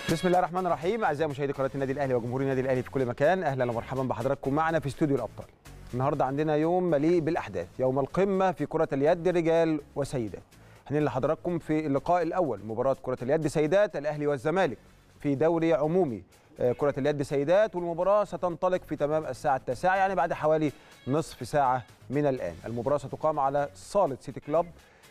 بسم الله الرحمن الرحيم اعزائي مشاهدي قناه النادي الاهلي وجمهور النادي الاهلي في كل مكان اهلا ومرحبا بحضراتكم معنا في استوديو الابطال النهارده عندنا يوم مليء بالاحداث يوم القمه في كره اليد رجال وسيدات هننقل لحضراتكم في اللقاء الاول مباراه كره اليد سيدات الاهلي والزمالك في دوري عمومي آه، كرة اليد سيدات والمباراة ستنطلق في تمام الساعة التاسعة يعني بعد حوالي نصف ساعة من الآن المباراة ستقام على صالة سيتي كلوب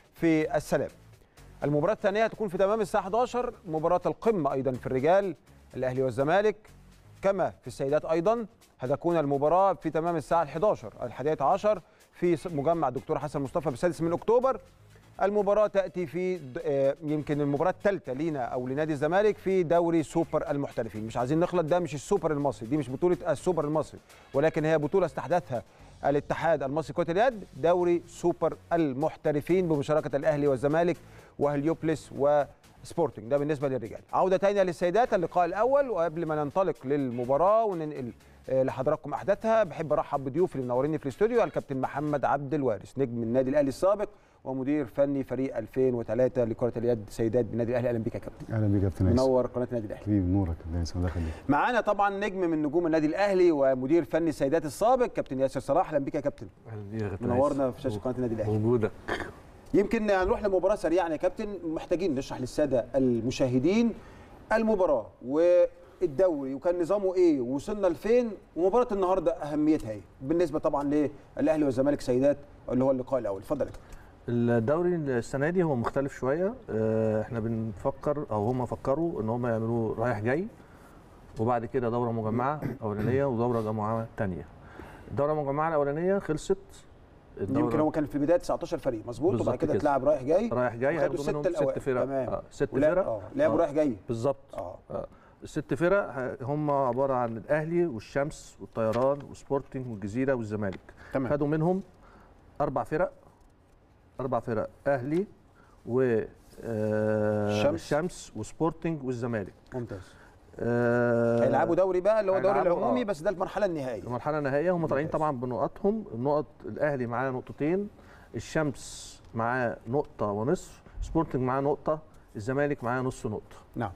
في السلام المباراة الثانية تكون في تمام الساعة 11 مباراة القمة أيضا في الرجال الأهلي والزمالك كما في السيدات أيضا هتكون المباراة في تمام الساعة 11 الحادية عشر في مجمع الدكتور حسن مصطفى بالسادس من أكتوبر المباراة تأتي في د- آه، يمكن المباراة الثالثة لينا أو لنادي الزمالك في دوري سوبر المحترفين مش عايزين نخلط ده مش السوبر المصري دي مش بطولة السوبر المصري ولكن هي بطولة استحدثها الاتحاد المصري كرة اليد دوري سوبر المحترفين بمشاركة الأهلي والزمالك وهليوبلس وسبورتنج ده بالنسبة للرجال عودة تانية للسيدات اللقاء الأول وقبل ما ننطلق للمباراة وننقل آه، لحضراتكم احداثها بحب ارحب بضيوفي اللي منوريني في الاستوديو الكابتن محمد عبد الوارث نجم النادي الاهلي السابق ومدير فني فريق 2003 لكره اليد سيدات بالنادي الاهلي اهلا بك يا كابتن اهلا بيك يا كابتن هيثم منور قناه النادي الاهلي حبيبي نورك يا كابتن هيثم الله يخليك معانا طبعا نجم من نجوم النادي الاهلي ومدير فني السيدات السابق كابتن ياسر صلاح اهلا بك يا كابتن اهلا بيك يا كابتن منورنا عايز. في شاشه قناه النادي الاهلي موجوده يمكن هنروح لمباراه سريعه يا كابتن محتاجين نشرح للساده المشاهدين المباراه والدوري وكان نظامه ايه ووصلنا لفين ومباراه النهارده اهميتها ايه بالنسبه طبعا للاهلي والزمالك سيدات اللي هو اللقاء الاول اتفضل يا كابتن الدوري السنه دي هو مختلف شويه آه، احنا بنفكر او هم فكروا ان هم يعملوه رايح جاي وبعد كده دوره مجمعه اولانيه ودوره جماعه ثانيه الدوره المجمعه الاولانيه خلصت يمكن هو كان في البدايه 19 فريق مظبوط وبعد بالظبط كده كده. اتلعب رايح جاي رايح جاي وخدوا هياخدوا الستة منهم ست الأوائل. فرق تمام. آه ست ولا- فرق اه لعبوا آه. رايح جاي بالظبط اه آه. الست فرق ه- هم عباره عن الاهلي والشمس والطيران وسبورتنج والجزيره والزمالك تمام خدوا منهم اربع فرق اربع فرق اهلي و آه، الشمس. الشمس وسبورتنج والزمالك ممتاز آه، هيلعبوا دوري بقى اللي هو الدوري هيلعبوا، العمومي آه. بس ده المرحله النهائيه المرحله النهائيه هم طالعين ممتاز. طبعا بنقطهم النقط الاهلي معاه نقطتين الشمس معاه نقطه ونصف سبورتنج معاه نقطه الزمالك معاه نص نقطه نعم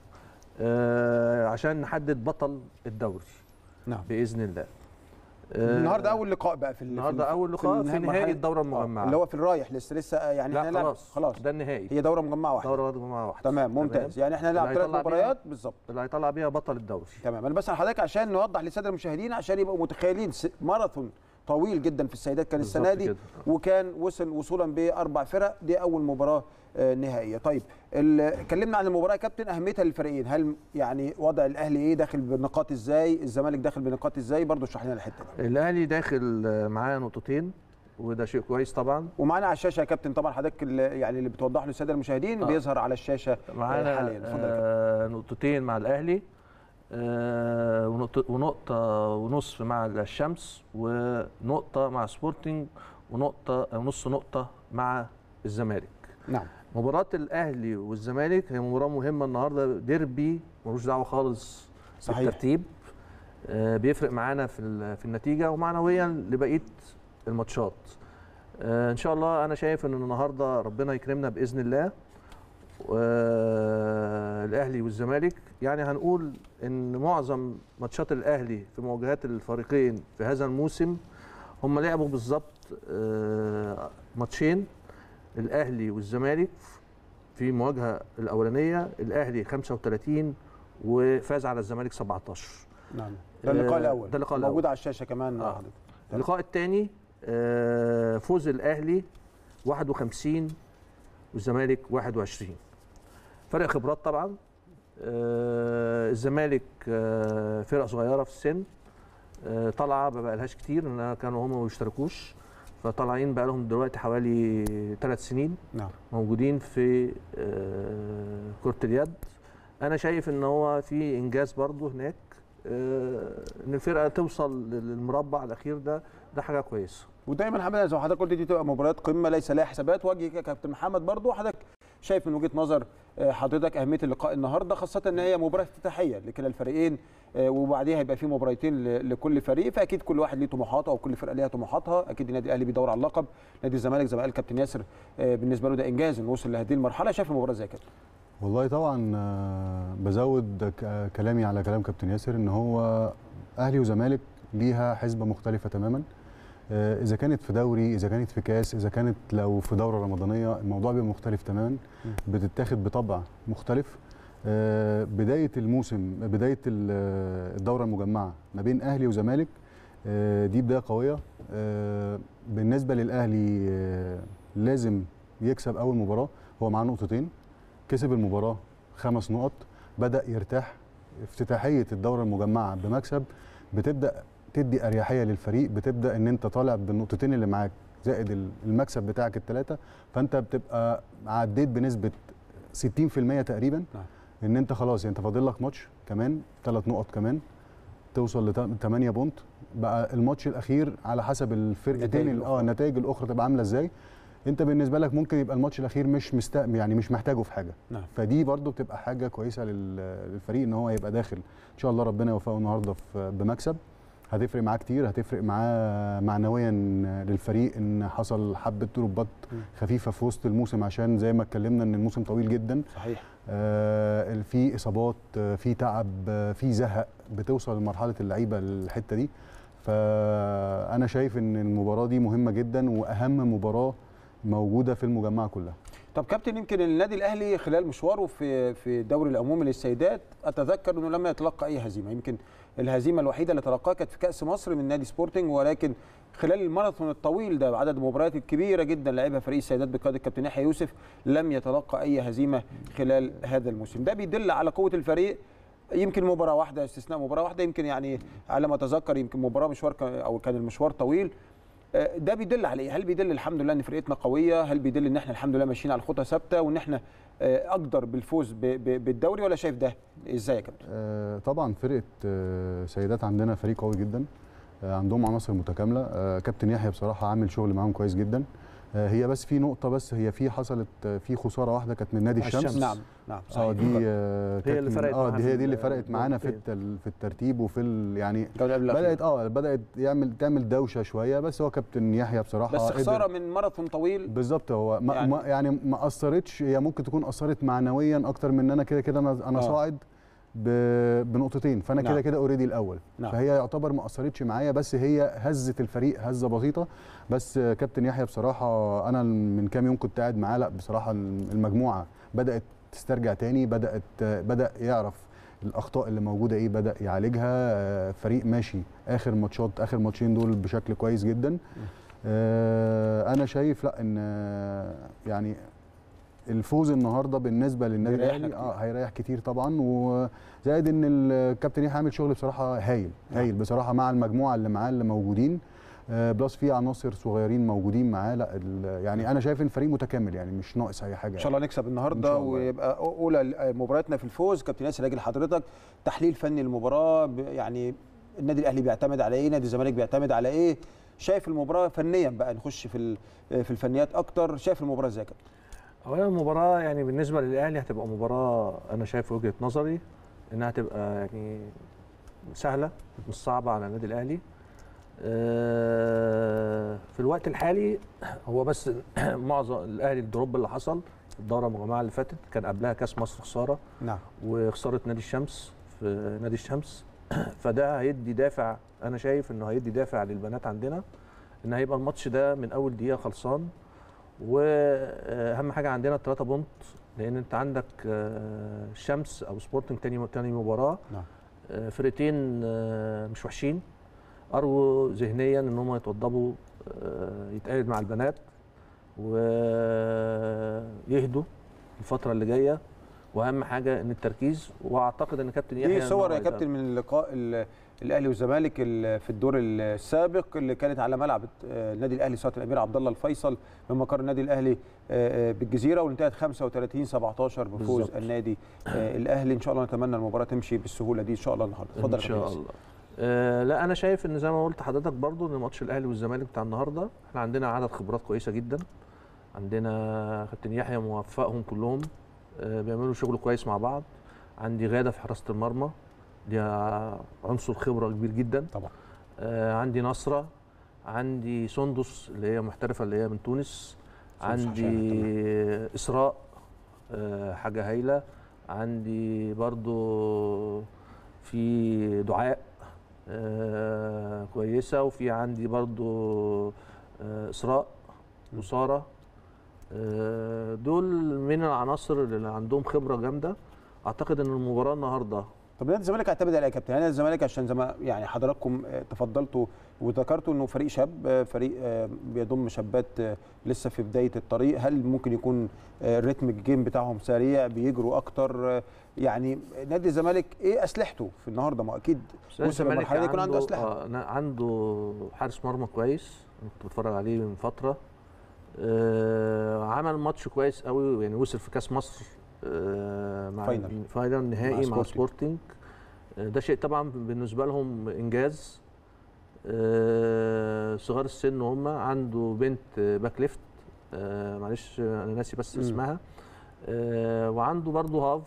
آه عشان نحدد بطل الدوري نعم باذن الله آه، النهارده اول لقاء بقى في ال- النهارده في اول لقاء في النهاية- نهائي مرحلة- الدوره آه، المجمعه اللي هو في الرايح لسه لسه يعني لا احنا هنلعب- خلاص خلاص ده النهائي هي دوره مجمعه واحده دوره مجمعه واحده تمام ممتاز يعني احنا هنلعب اللي ثلاث هيطلع بيها- مباريات بالظبط اللي هيطلع بيها بطل الدوري تمام انا بسال حضرتك عشان نوضح للساده المشاهدين عشان يبقوا متخيلين س- ماراثون طويل جدا في السيدات كان السنه بالظبط دي كده. وكان وصل وصولا باربع فرق دي اول مباراه آه، نهائيه طيب ال- اتكلمنا عن المباراه يا كابتن اهميتها للفريقين هل يعني وضع الاهلي ايه داخل بنقاط ازاي الزمالك داخل بنقاط ازاي برضه اشرح لنا الحته دي الاهلي داخل آه، معاه نقطتين وده شيء كويس طبعا ومعانا على الشاشه يا كابتن طبعا حضرتك اللي يعني اللي بتوضح له الساده المشاهدين آه. بيظهر على الشاشه آه، معانا حاليا اتفضل يا كابتن. آه نقطتين مع الاهلي آه ونقطة, ونقطة ونصف مع الشمس ونقطة مع سبورتنج ونقطة ونص نقطة مع الزمالك نعم مباراة الأهلي والزمالك هي مباراة مهمة النهاردة ديربي ملوش دعوة خالص صحيح. بالترتيب آه بيفرق معانا في ال- في النتيجة ومعنويا لبقية الماتشات آه ان شاء الله انا شايف ان النهارده ربنا يكرمنا باذن الله والاهلي والزمالك يعني هنقول ان معظم ماتشات الاهلي في مواجهات الفريقين في هذا الموسم هم لعبوا بالظبط آه، ماتشين الاهلي والزمالك في المواجهه الاولانيه الاهلي 35 وفاز على الزمالك 17 نعم ده اللقاء آه، الاول ده اللقاء موجود الأول. على الشاشه كمان مع آه. حضرتك اللقاء الثاني فوز الاهلي 51 والزمالك 21 فرق خبرات طبعا آه، الزمالك آه، فرقه صغيره في السن آه، طالعه ما بقالهاش كتير لان كانوا هم ما بيشتركوش فطالعين بقى لهم دلوقتي حوالي ثلاث سنين نعم موجودين في آه، كرة اليد أنا شايف إن هو في إنجاز برضو هناك آه، إن الفرقة توصل للمربع الأخير ده ده حاجة كويسة ودايما حمد زي ما حضرتك قلت دي تبقى مباريات قمه ليس لها حسابات وجه يا كابتن محمد برضو حضرتك شايف من وجهه نظر آه، حضرتك اهميه اللقاء النهارده خاصه ان هي مباراه افتتاحيه لكلا الفريقين آه، وبعديها هيبقى في مباراتين ل- لكل فريق فاكيد كل واحد ليه طموحاته او كل فرقه ليها طموحاتها اكيد النادي الاهلي بيدور على اللقب نادي الزمالك زي ما قال كابتن ياسر آه، بالنسبه له ده انجاز انه وصل لهذه المرحله شايف المباراه ازاي يا كابتن والله طبعا آه، بزود ك- كلامي على كلام كابتن ياسر ان هو اهلي وزمالك ليها حسبه مختلفه تماما آه، اذا كانت في دوري اذا كانت في كاس اذا كانت لو في دوره رمضانيه الموضوع بيبقى مختلف تماما بتتاخد بطبع مختلف آه، بدايه الموسم بدايه ال- آه، الدوره المجمعه ما بين اهلي وزمالك آه، دي بدايه قويه آه، بالنسبه للاهلي آه، لازم يكسب اول مباراه هو معاه نقطتين كسب المباراه خمس نقط بدا يرتاح افتتاحيه الدوره المجمعه بمكسب بتبدا تدي اريحيه للفريق بتبدا ان انت طالع بالنقطتين اللي معاك زائد ال- المكسب بتاعك الثلاثه فانت بتبقى عديت بنسبه 60% تقريبا نعم. ان انت خلاص انت فاضل لك ماتش كمان ثلاث نقط كمان توصل ل 8 بونت بقى الماتش الاخير على حسب الفرقتين النتائج ال- اه النتائج الاخرى تبقى عامله ازاي انت بالنسبه لك ممكن يبقى الماتش الاخير مش مست يعني مش محتاجه في حاجه نعم. فدي برضو بتبقى حاجه كويسه لل- للفريق ان هو يبقى داخل ان شاء الله ربنا يوفقه النهارده في- بمكسب هتفرق معاه كتير هتفرق معاه معنويا للفريق ان حصل حبه دروبات م. خفيفه في وسط الموسم عشان زي ما اتكلمنا ان الموسم طويل جدا صحيح آه، في اصابات آه، في تعب آه، في زهق بتوصل لمرحله اللعيبه الحته دي فانا شايف ان المباراه دي مهمه جدا واهم مباراه موجوده في المجمعه كلها طب كابتن يمكن النادي الاهلي خلال مشواره في في الدوري العمومي للسيدات اتذكر انه لم يتلقى اي هزيمه يمكن الهزيمه الوحيده اللي تلقاها كانت في كاس مصر من نادي سبورتنج ولكن خلال الماراثون الطويل ده بعدد المباريات الكبيره جدا لعبها فريق السيدات بقياده الكابتن يحيى يوسف لم يتلقى اي هزيمه خلال هذا الموسم ده بيدل على قوه الفريق يمكن مباراه واحده استثناء مباراه واحده يمكن يعني على ما اتذكر يمكن مباراه مشوار ك- او كان المشوار طويل آه، ده بيدل على ايه؟ هل بيدل الحمد لله ان فرقتنا قويه؟ هل بيدل ان احنا الحمد لله ماشيين على خطى ثابته وان احنا آه، اقدر بالفوز ب- ب- بالدوري ولا شايف ده ازاي يا كابتن؟ آه، طبعا فرقه آه، سيدات عندنا فريق قوي جدا آه، عندهم عناصر متكامله آه، كابتن يحيى بصراحه عامل شغل معاهم كويس جدا آه، هي بس في نقطه بس هي في حصلت آه، في خساره واحده كانت من نادي الشمس نعم نعم اه صحيح دي آه هي اللي كانت من- فرقت اه معاها دي في هي دي اللي ال- فرقت معانا في النقطتين. التل- في الترتيب وفي ال يعني الجوله قبل الأخيرة. بدات اه بدات يعمل تعمل دوشه شويه بس هو كابتن يحيى بصراحه بس قدر- خساره من ماراثون طويل بالظبط هو ما يعني- يعني, ما يعني ما اثرتش هي ممكن تكون اثرت معنويا اكتر من ان انا كده كده انا انا آه. صاعد ب- بنقطتين فانا نعم. كده كده اوريدي الاول نعم. فهي يعتبر ما اثرتش معايا بس هي هزت الفريق هزه بسيطه بس كابتن يحيى بصراحه انا من كام يوم كنت قاعد معاه لا بصراحه المجموعه بدات تسترجع تاني بدات بدا يعرف الاخطاء اللي موجوده ايه بدا يعالجها آه، فريق ماشي اخر ماتشات اخر ماتشين دول بشكل كويس جدا آه، انا شايف لا ان آه، يعني الفوز النهارده بالنسبه للنادي هيريحنا الاهلي كتير. اه هيريح كتير طبعا وزائد ان الكابتن يحيى عامل شغل بصراحه هايل هايل بصراحه مع المجموعه اللي معاه اللي موجودين آه، بلس في عناصر صغيرين موجودين معاه لا ال- يعني انا شايف ان الفريق متكامل يعني مش ناقص اي حاجه ان شاء الله نكسب إن النهارده شاء الله. ويبقى اولى مبارياتنا في الفوز كابتن ياسر راجل حضرتك تحليل فني المباراه ب- يعني النادي الاهلي بيعتمد على ايه نادي الزمالك بيعتمد على ايه شايف المباراه فنيا بقى نخش في ال- في الفنيات اكتر شايف المباراه ازاي يا كابتن اولا المباراه يعني بالنسبه للاهلي هتبقى مباراه انا شايف وجهه نظري انها هتبقى يعني سهله مش صعبه على النادي الاهلي آه، في الوقت الحالي هو بس معظم الاهلي الدروب اللي حصل في الدوره المجمعه اللي فاتت كان قبلها كاس مصر خساره نعم وخساره نادي الشمس في نادي الشمس فده هيدي دافع انا شايف انه هيدي دافع للبنات عندنا ان هيبقى الماتش ده من اول دقيقه خلصان واهم حاجه عندنا الثلاثه بونت لان انت عندك آه، الشمس او سبورتنج تاني تاني مباراه نعم. آه، فرقتين آه، مش وحشين ارجو ذهنيا ان هم يتوضبوا آه، يتقابل مع البنات ويهدوا الفتره اللي جايه واهم حاجه ان التركيز واعتقد ان كابتن يحيى دي إن صور هو يا يبقى- كابتن من اللقاء ال- الاهلي والزمالك ال- في الدور السابق اللي كانت على ملعب آه، النادي الاهلي صاله الامير عبد الله الفيصل من مقر النادي الاهلي آه، آه، بالجزيره وانتهت 35 17 بفوز بالظبط. النادي آه، الاهلي ان شاء الله نتمنى المباراه تمشي بالسهوله دي ان شاء الله النهارده اتفضل ان يا شاء كابتن الله آه لا انا شايف ان زي ما قلت لحضرتك برضو ان ماتش الاهلي والزمالك بتاع النهارده احنا عندنا عدد خبرات كويسه جدا عندنا كابتن يحيى موفقهم كلهم آه بيعملوا شغل كويس مع بعض عندي غاده في حراسه المرمى دي عنصر خبره كبير جدا طبعا آه عندي نصره عندي سندس اللي هي محترفه اللي هي من تونس سندس عندي اسراء آه حاجه هايله عندي برضو في دعاء آه كويسه وفي عندي برضو آه اسراء وساره آه دول من العناصر اللي عندهم خبره جامده اعتقد ان المباراه النهارده طب نادي الزمالك اعتمد على ايه يا كابتن؟ نادي الزمالك عشان زي ما يعني حضراتكم آه، تفضلتوا وذكرتوا انه فريق شاب آه، فريق آه، بيضم شابات آه، لسه في بدايه الطريق، هل ممكن يكون آه، رتم الجيم بتاعهم سريع بيجروا اكتر آه، يعني نادي الزمالك ايه اسلحته في النهارده؟ ما اكيد بس نادي وصل للمرحله دي يكون عنده اسلحه آه نا- عنده حارس مرمى كويس أنا كنت بتفرج عليه من فتره آه عمل ماتش كويس قوي يعني وصل في كاس مصر آه مع فاينل. فاينل نهائي مع, سبورتنج. سبورتنج آه ده شيء طبعا بالنسبه لهم انجاز آه صغار السن هم عنده بنت آه، باك ليفت آه معلش انا ناسي بس مم. اسمها آه وعنده برضه هاف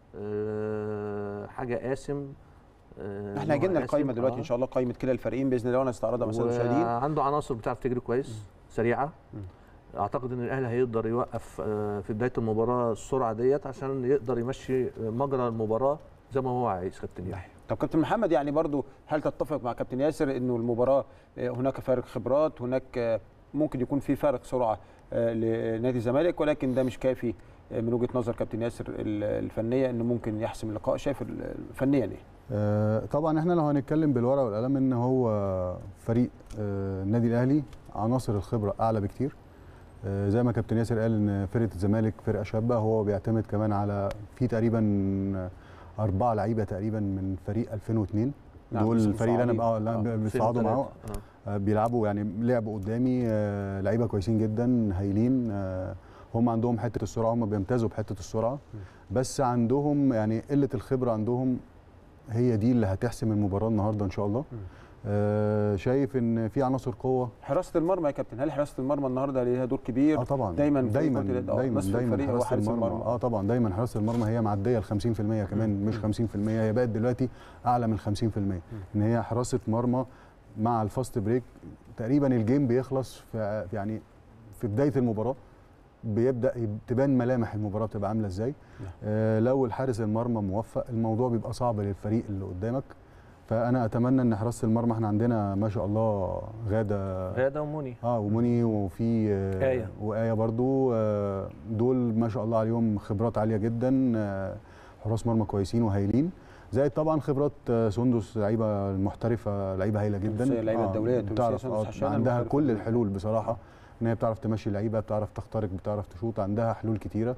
آه حاجه قاسم آه احنا هيجي لنا نوع القايمه قاسم، دلوقتي آه. ان شاء الله قائمه كلا الفريقين باذن الله ونستعرضها مع الساده المشاهدين وعنده عناصر بتعرف تجري كويس سريعه اعتقد ان الاهلي هيقدر يوقف آه، في بدايه المباراه السرعه ديت عشان يقدر يمشي مجرى المباراه زي ما هو عايز كابتن يحيى طب كابتن محمد يعني برضو هل تتفق مع كابتن ياسر انه المباراه آه، هناك فارق خبرات هناك آه، ممكن يكون في فارق سرعه آه، لنادي الزمالك ولكن ده مش كافي آه، من وجهه نظر كابتن ياسر ال- الفنيه انه ممكن يحسم اللقاء شايف ال- فنيا ايه؟ آه، طبعا احنا لو هنتكلم بالورقه والقلم ان هو فريق آه، النادي الاهلي عناصر الخبره اعلى بكتير آه، زي ما كابتن ياسر قال ان فرقه الزمالك فرقه شابه هو بيعتمد كمان على في تقريبا اربعه لعيبه تقريبا من فريق 2002 نعم، دول لسه الفريق اللي انا مصعدين. بقى آه، لا بيصعدوا معاه آه. آه، بيلعبوا يعني لعبوا قدامي آه، لعيبه كويسين جدا هايلين آه، هم عندهم حته السرعه هم بيمتازوا بحته السرعه بس عندهم يعني قله الخبره عندهم هي دي اللي هتحسم المباراه النهارده ان شاء الله آه، شايف ان في عناصر قوه حراسه المرمى يا كابتن هل حراسه المرمى النهارده ليها دور كبير؟ اه طبعا دايما في دايما كرة اليد، آه، دايما نصف دايما الفريق هو حراسه حارس المرمى المرمى. اه طبعا دايما حراسه المرمى هي معديه ال 50% كمان مش 50% هي بقت دلوقتي اعلى من 50% ان هي حراسه مرمى مع الفاست بريك تقريبا الجيم بيخلص في يعني في بدايه المباراه بيبدا يب- تبان ملامح المباراه بتبقى عامله ازاي نعم. آه لو الحارس المرمى موفق الموضوع بيبقى صعب للفريق اللي قدامك فانا اتمنى ان حراسه المرمى احنا عندنا ما شاء الله غاده غاده ومني اه ومني وفي آه آية. وآية برضو آه دول ما شاء الله عليهم خبرات عالية جدا آه حراس مرمى كويسين وهايلين زائد طبعا خبرات آه سندس لعيبه المحترفه لعيبه هايله جدا التونسية، اللعيبة الدولية التونسية، بتعرف سندس آه حشان عندها المحترفة كل كلها. الحلول بصراحه ان هي بتعرف تمشي لعيبه بتعرف تخترق بتعرف تشوط عندها حلول كتيره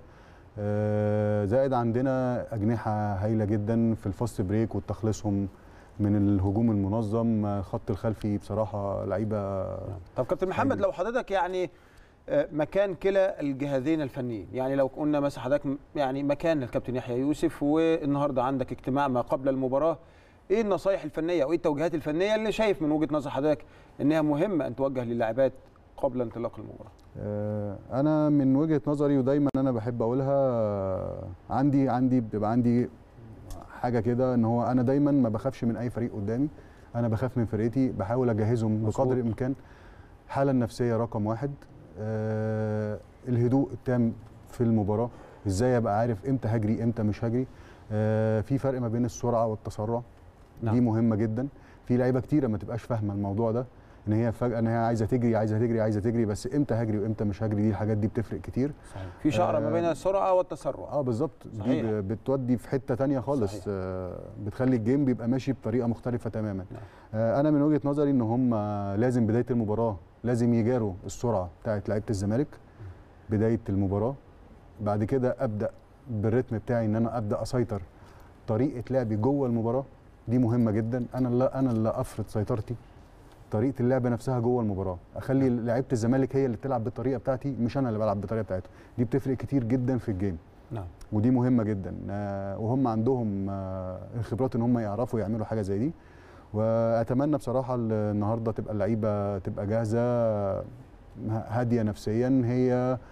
آه زائد عندنا اجنحه هايله جدا في الفاست بريك وتخليصهم من الهجوم المنظم آه، الخط الخلفي بصراحه لعيبه طب كابتن محمد حقيقي. لو حضرتك يعني آه، مكان كلا الجهازين الفنيين يعني لو قلنا مثلا حضرتك م- يعني مكان الكابتن يحيى يوسف والنهارده عندك اجتماع ما قبل المباراه ايه النصايح الفنيه او ايه التوجيهات الفنيه اللي شايف من وجهه نظر حضرتك انها مهمه ان توجه للاعبات قبل انطلاق المباراه آه، انا من وجهه نظري ودايما انا بحب اقولها آه، عندي عندي بيبقى عندي حاجه كده ان هو انا دايما ما بخافش من اي فريق قدامي انا بخاف من فرقتي بحاول اجهزهم مظبوط. بقدر الامكان الحاله النفسيه رقم واحد آه الهدوء التام في المباراه ازاي ابقى عارف امتى هجري امتى مش هجري آه في فرق ما بين السرعه والتسرع نعم. دي مهمه جدا في لعيبه كتيره ما تبقاش فاهمه الموضوع ده ان هي فجاه ان هي عايزه تجري عايزه تجري عايزه تجري بس امتى هجري وامتى مش هجري دي الحاجات دي بتفرق كتير صحيح في شعره ما آه، بين السرعه والتسرع اه بالظبط صحيح. دي ب- بتودي في حته تانية خالص صحيح. آه بتخلي الجيم بيبقى ماشي بطريقه مختلفه تماما نعم. آه انا من وجهه نظري ان هم لازم بدايه المباراه لازم يجاروا السرعه بتاعت لعيبه الزمالك بدايه المباراه بعد كده ابدا بالريتم بتاعي ان انا ابدا اسيطر طريقه لعبي جوه المباراه دي مهمه جدا انا لا انا اللي افرض سيطرتي طريقه اللعب نفسها جوه المباراه اخلي لعيبه الزمالك هي اللي تلعب بالطريقه بتاعتي مش انا اللي بلعب بالطريقه بتاعتهم دي بتفرق كتير جدا في الجيم نعم ودي مهمه جدا آه، وهم عندهم آه، الخبرات ان هم يعرفوا يعملوا حاجه زي دي واتمنى بصراحه ال- النهارده تبقى اللعيبه تبقى جاهزه آه، هاديه نفسيا هي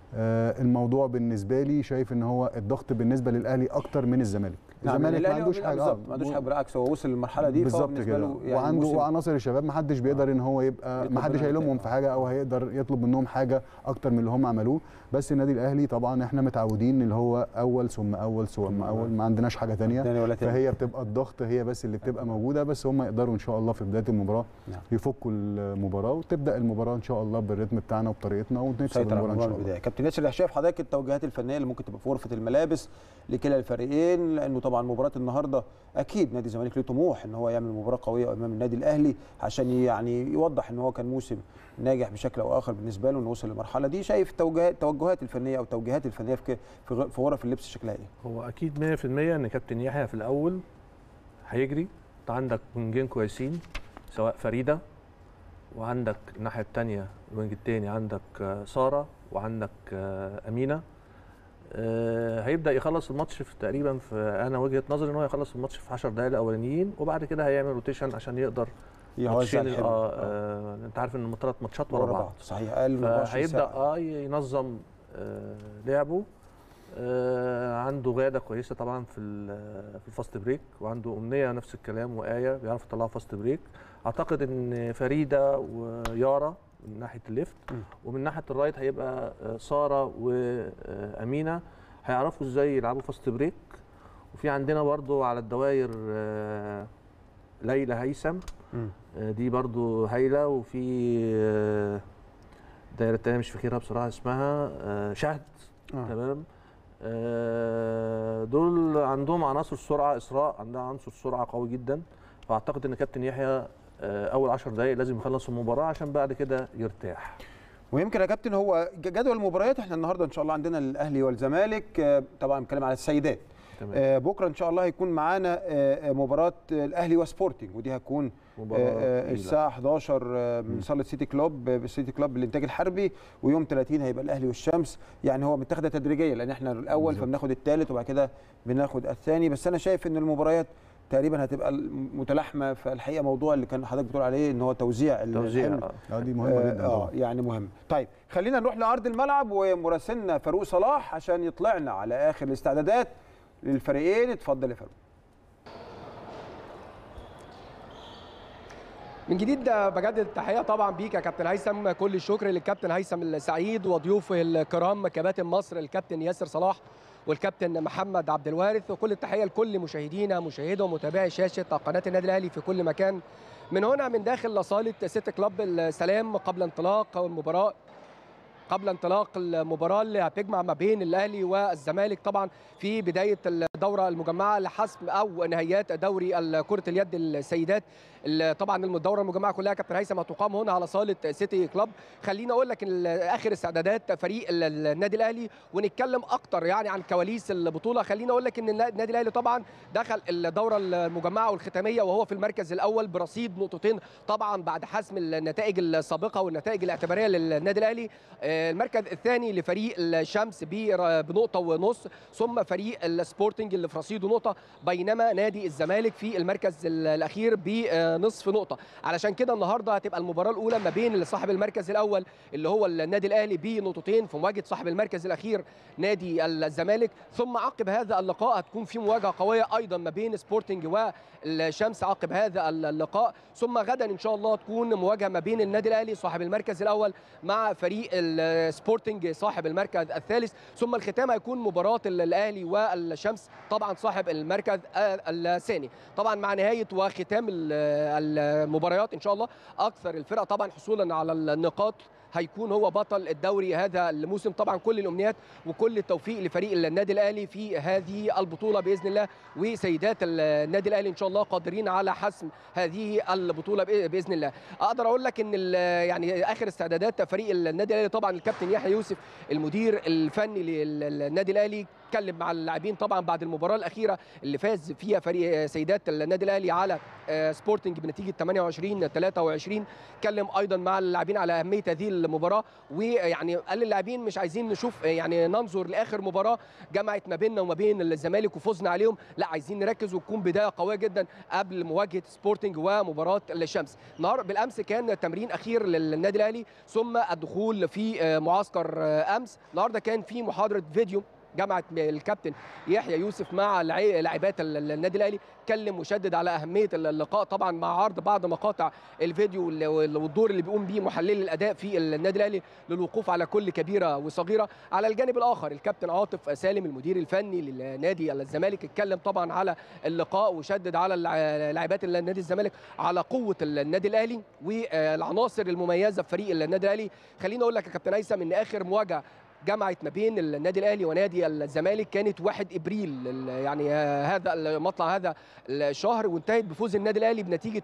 آه، الموضوع بالنسبه لي شايف ان هو الضغط بالنسبه للاهلي اكتر من الزمالك نعم، الزمالك ما الأهلي عندوش هو- حاجه بالظبط آه، ما عندوش حاجه بالعكس هو وصل للمرحله دي فهو بالظبط بالنسبة كده له يعني وعنده موسم- وعناصر الشباب ما حدش بيقدر ان هو يبقى يطلب ما حدش منهم هيلومهم حاجة. في حاجه او هيقدر يطلب منهم حاجه اكتر من اللي هم عملوه بس النادي الاهلي طبعا احنا متعودين اللي هو اول ثم اول ثم اول ما عندناش حاجه تانية تاني ولا تاني فهي بتبقى الضغط هي بس اللي بتبقى موجوده بس هم يقدروا ان شاء الله في بدايه المباراه نعم. يفكوا المباراه وتبدا المباراه ان شاء الله بالريتم بتاعنا وبطريقتنا ونكسب سيطر على المباراه ان المباراه شاء من الله البدايه كابتن ياسر شايف حضرتك التوجيهات الفنيه اللي ممكن تبقى في غرفه الملابس لكلا الفريقين لانه طبعا مباراه النهارده اكيد نادي الزمالك له طموح ان هو يعمل مباراه قويه امام النادي الاهلي عشان يعني يوضح ان هو كان موسم ناجح بشكل او اخر بالنسبه له انه وصل للمرحله دي شايف التوجهات التوجهات الفنيه او التوجيهات الفنيه في ك- في غ- في غرف اللبس شكلها ايه؟ هو اكيد 100% ان كابتن يحيى في الاول هيجري انت عندك وينجين كويسين سواء فريده وعندك الناحيه الثانيه الوينج الثاني عندك آه، ساره وعندك آه، امينه آه، هيبدا يخلص الماتش في تقريبا في انا وجهه نظري ان هو يخلص الماتش في 10 دقائق الاولانيين وبعد كده هيعمل روتيشن عشان يقدر يوزع ماتشين الحمل. آه آه انت عارف ان ثلاث ماتشات ورا ورا بعض بعض صحيح اقل من 24 فهيبدا ساعه اه ينظم آه لعبه آه عنده غاده كويسه طبعا في ال- في الفاست بريك وعنده امنيه نفس الكلام وايه بيعرفوا يطلعوا فاست بريك اعتقد ان فريده ويارا من ناحيه الليفت م. ومن ناحيه الرايت هيبقى آه، ساره وامينه هيعرفوا ازاي يلعبوا فاست بريك وفي عندنا برضو على الدواير آه، ليلى هيثم مم. آه، دي برضو هايله وفي آه، دايره تانية مش فاكرها بصراحه اسمها آه، شهد آه. تمام آه، دول عندهم عناصر سرعه اسراء عندها عنصر سرعه قوي جدا فاعتقد ان كابتن يحيى آه، اول 10 دقائق لازم يخلص المباراه عشان بعد كده يرتاح ويمكن يا كابتن هو ج- جدول المباريات احنا النهارده ان شاء الله عندنا الاهلي والزمالك آه، طبعا بنتكلم على السيدات تمام آه، بكره ان شاء الله هيكون معانا آه، آه، مباراه آه، الاهلي وسبورتنج ودي هتكون مباراه آه، آه، تقيلة. الساعه 11 آه، من صاله سيتي كلوب آه، بالسيتي كلوب بالانتاج الحربي ويوم 30 هيبقى الاهلي والشمس يعني هو متاخده تدريجيا لان احنا الاول بالظبط. فبناخد الثالث وبعد كده بناخد الثاني بس انا شايف ان المباريات تقريبا هتبقى متلاحمه فالحقيقه موضوع اللي كان حضرتك بتقول عليه ان هو توزيع توزيع الحمل آه. اه دي مهمه جدا اه طبعا يعني مهم طيب خلينا نروح لارض الملعب ومراسلنا فاروق صلاح عشان يطلعنا على اخر الاستعدادات للفريقين اتفضل يا فاروق من جديد بجدد التحيه طبعا بيك يا كابتن هيثم كل الشكر للكابتن هيثم السعيد وضيوفه الكرام كباتن مصر الكابتن ياسر صلاح والكابتن محمد عبد الوارث وكل التحيه لكل مشاهدينا مشاهدة ومتابعي شاشه قناه النادي الاهلي في كل مكان من هنا من داخل صاله ست كلوب السلام قبل انطلاق المباراه قبل انطلاق المباراه اللي هتجمع ما بين الاهلي والزمالك طبعا في بدايه الدوره المجمعه لحسم او نهايات دوري كره اليد السيدات ال- طبعا الدوره المجمعه كلها كابتن هيثم هتقام هنا على صاله سيتي كلوب خليني اقول لك ال- اخر استعدادات فريق ال- ال- النادي الاهلي ونتكلم اكتر يعني عن كواليس البطوله خليني اقول لك ان النا- النادي الاهلي طبعا دخل الدوره المجمعه والختاميه وهو في المركز الاول برصيد نقطتين طبعا بعد حسم النتائج السابقه والنتائج الاعتباريه للنادي الاهلي آه، المركز الثاني لفريق الشمس بر- بنقطه ونص ثم فريق السبورتنج اللي في رصيده نقطه بينما نادي الزمالك في المركز ال- الاخير بنصف نقطه علشان كده النهارده هتبقى المباراه الاولى ما بين صاحب المركز الاول اللي هو النادي الاهلي بنقطتين في مواجهه صاحب المركز الاخير نادي الزمالك ثم عقب هذا اللقاء هتكون في مواجهه قويه ايضا ما بين سبورتنج والشمس عقب هذا اللقاء ثم غدا ان شاء الله تكون مواجهه ما بين النادي الاهلي صاحب المركز الاول مع فريق السبورتنج صاحب المركز الثالث ثم الختام هيكون مباراه الاهلي والشمس طبعا صاحب المركز الثاني طبعا مع نهايه وختام ال- المباريات ان شاء الله اكثر الفرق طبعا حصولا على النقاط هيكون هو بطل الدوري هذا الموسم طبعا كل الامنيات وكل التوفيق لفريق النادي الاهلي في هذه البطوله باذن الله وسيدات النادي الاهلي ان شاء الله قادرين على حسم هذه البطوله بإ- باذن الله اقدر اقول لك ان ال- يعني اخر استعدادات فريق النادي الاهلي طبعا الكابتن يحيى يوسف المدير الفني للنادي الاهلي اتكلم مع اللاعبين طبعا بعد المباراه الاخيره اللي فاز فيها فريق سيدات النادي الاهلي على آه، سبورتنج بنتيجه 28 23 اتكلم ايضا مع اللاعبين على اهميه هذه المباراه ويعني قال للاعبين مش عايزين نشوف آه، يعني ننظر لاخر مباراه جمعت ما بيننا وما بين الزمالك وفزنا عليهم لا عايزين نركز وتكون بدايه قويه جدا قبل مواجهه سبورتنج ومباراه الشمس النهار بالامس كان تمرين اخير للنادي الاهلي ثم الدخول في آه، معسكر آه، امس النهارده كان في محاضره فيديو جمعت الكابتن يحيى يوسف مع لعي- لاعبات ال- ال- النادي الاهلي اتكلم وشدد على اهميه اللقاء طبعا مع عرض بعض مقاطع الفيديو وال- وال- والدور اللي بيقوم بيه محلل الاداء في النادي الاهلي للوقوف على كل كبيره وصغيره على الجانب الاخر الكابتن عاطف سالم المدير الفني لنادي الزمالك اتكلم طبعا على اللقاء وشدد على الع- لاعبات النادي الزمالك على قوه النادي الاهلي والعناصر المميزه في فريق النادي الاهلي خليني اقول لك يا كابتن هيثم ان اخر مواجهه جمعت ما بين النادي الاهلي ونادي الزمالك كانت 1 ابريل ال- يعني آه، هذا مطلع هذا الشهر وانتهت بفوز النادي الاهلي بنتيجه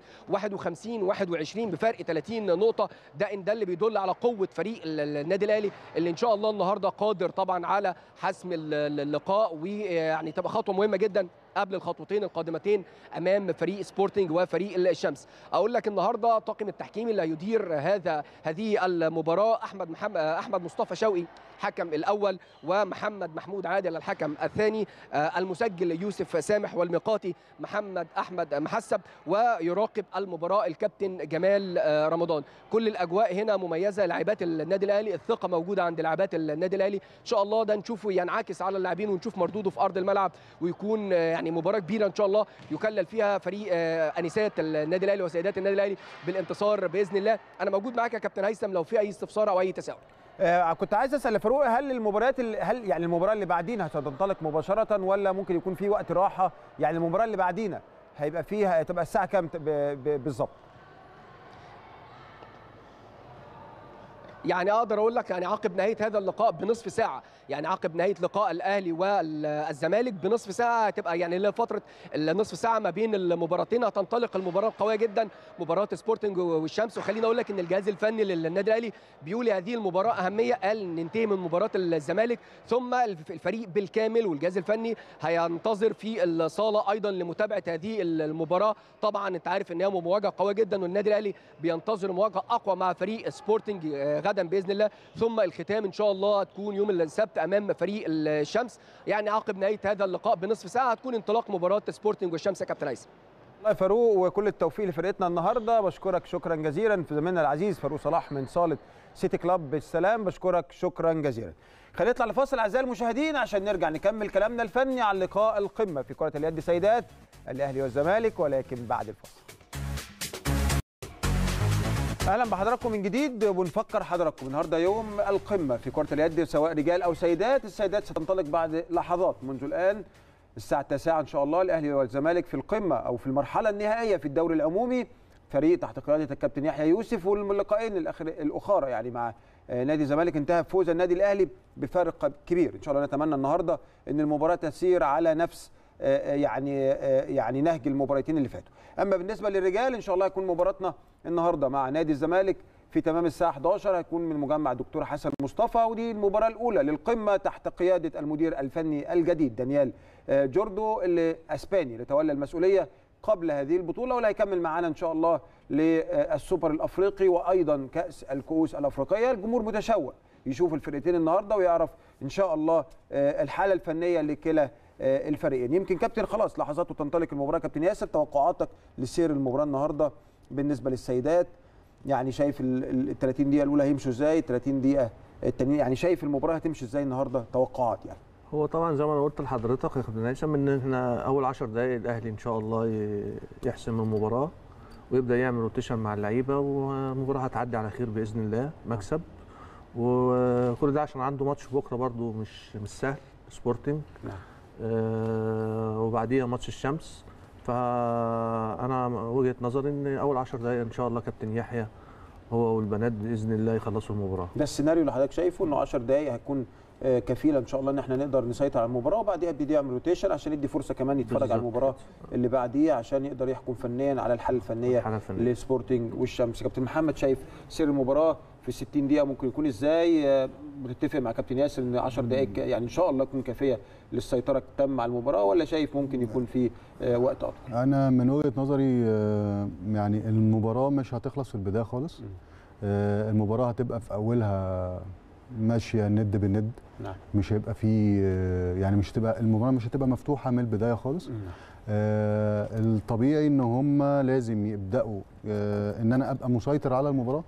51 21 بفرق 30 نقطه ده ان ده اللي بيدل على قوه فريق ال- ال- النادي الاهلي اللي ان شاء الله النهارده قادر طبعا على حسم ال- ال- اللقاء ويعني تبقى خطوه مهمه جدا قبل الخطوتين القادمتين امام فريق سبورتنج وفريق الشمس اقول لك النهارده طاقم التحكيم اللي هيدير هذا هذه المباراه احمد محمد احمد مصطفى شوقي حكم الاول ومحمد محمود عادل الحكم الثاني آه، المسجل يوسف سامح والميقاتي محمد احمد محسب ويراقب المباراه الكابتن جمال آه، رمضان كل الاجواء هنا مميزه لاعبات النادي الاهلي الثقه موجوده عند لاعبات النادي الاهلي ان شاء الله ده نشوفه ينعكس على اللاعبين ونشوف مردوده في ارض الملعب ويكون آه، يعني مباراه كبيره ان شاء الله يكلل فيها فريق آه، انسات النادي الاهلي وسيدات النادي الاهلي بالانتصار باذن الله انا موجود معاك يا كابتن هيثم لو في اي استفسار او اي تساؤل آه كنت عايز اسال يا فاروق هل المباريات ال- هل يعني المباراه اللي بعدينا هتنطلق مباشره ولا ممكن يكون في وقت راحه يعني المباراه اللي بعدينا هيبقى فيها تبقى الساعه كام ت- ب- ب- بالظبط يعني اقدر اقول لك يعني عقب نهايه هذا اللقاء بنصف ساعه يعني عقب نهايه لقاء الاهلي والزمالك بنصف ساعه هتبقى يعني اللي هي فتره النصف ساعه ما بين المباراتين هتنطلق المباراه القويه جدا مباراه سبورتنج والشمس وخليني اقول لك ان الجهاز الفني للنادي الاهلي بيقول هذه المباراه اهميه قال ننتهي من مباراه الزمالك ثم الف- الفريق بالكامل والجهاز الفني هينتظر في الصاله ايضا لمتابعه هذه المباراه طبعا انت عارف ان هي مواجهه قويه جدا والنادي الاهلي بينتظر مواجهه اقوى مع فريق سبورتنج آه، غدا باذن الله ثم الختام ان شاء الله هتكون يوم السبت امام فريق الشمس يعني عقب نهايه هذا اللقاء بنصف ساعه هتكون انطلاق مباراه سبورتنج والشمس يا كابتن هيثم الله يا فاروق وكل التوفيق لفرقتنا النهارده بشكرك شكرا جزيلا في زميلنا العزيز فاروق صلاح من صاله سيتي كلاب بالسلام بشكرك شكرا جزيلا خلينا نطلع لفاصل اعزائي المشاهدين عشان نرجع نكمل كلامنا الفني عن لقاء القمه في كره اليد سيدات الاهلي والزمالك ولكن بعد الفاصل اهلا بحضراتكم من جديد ونفكر حضراتكم النهارده يوم القمه في كره اليد سواء رجال او سيدات السيدات ستنطلق بعد لحظات منذ الان الساعه 9 ان شاء الله الاهلي والزمالك في القمه او في المرحله النهائيه في الدوري العمومي فريق تحت قياده الكابتن يحيى يوسف واللقاءين الاخر الاخرى يعني مع آه، نادي الزمالك انتهى بفوز النادي الاهلي بفارق كبير ان شاء الله نتمنى النهارده ان المباراه تسير على نفس آه، يعني آه، يعني نهج المباراتين اللي فاتوا اما بالنسبه للرجال ان شاء الله هيكون مباراتنا النهارده مع نادي الزمالك في تمام الساعه 11 هيكون من مجمع الدكتور حسن مصطفى ودي المباراه الاولى للقمه تحت قياده المدير الفني الجديد دانيال آه، جوردو اللي اسباني اللي تولى المسؤوليه قبل هذه البطوله واللي هيكمل معانا ان شاء الله للسوبر الافريقي وايضا كاس الكؤوس الافريقيه الجمهور متشوق يشوف الفرقتين النهارده ويعرف ان شاء الله آه، الحاله الفنيه لكلا آه، الفريقين يمكن كابتن خلاص لحظات وتنطلق المباراه كابتن ياسر توقعاتك لسير المباراه النهارده بالنسبه للسيدات يعني شايف ال ال 30 دقيقه الاولى هيمشوا ازاي 30 دقيقه التانيين يعني شايف المباراه هتمشي ازاي النهارده توقعات يعني هو طبعا زي ما انا قلت لحضرتك يا كابتن هيثم ان احنا اول 10 دقائق الاهلي ان شاء الله ي- يحسم المباراه ويبدا يعمل روتيشن مع اللعيبه والمباراه هتعدي على خير باذن الله مكسب وكل ده عشان عنده ماتش بكره برضو مش مش سهل سبورتنج نعم. آه وبعديها ماتش الشمس فانا وجهه نظري ان اول 10 دقائق ان شاء الله كابتن يحيى هو والبنات باذن الله يخلصوا المباراه ده السيناريو اللي حضرتك شايفه انه 10 دقائق هيكون آه، كفيله ان شاء الله ان احنا نقدر نسيطر على المباراه وبعديها يبتدي يعمل روتيشن عشان يدي فرصه كمان يتفرج على بالظبط. المباراه اللي بعديها عشان يقدر يحكم فنيا على الحاله الفنيه الحالة الفنية. لسبورتنج والشمس كابتن محمد شايف سير المباراه في 60 دقيقه ممكن يكون ازاي آه، بتتفق مع كابتن ياسر ان 10 دقائق ك- يعني ان شاء الله تكون كافيه للسيطره التامه على المباراه ولا شايف ممكن يكون في آه، وقت اطول انا من وجهه نظري آه، يعني المباراه مش هتخلص في البدايه خالص آه، المباراه هتبقى في اولها ماشيه ند بالند نعم مش هيبقى في آه، يعني مش هتبقى المباراه مش هتبقى مفتوحه من البدايه خالص آه، الطبيعي ان هم لازم يبداوا آه، ان انا ابقى مسيطر على المباراه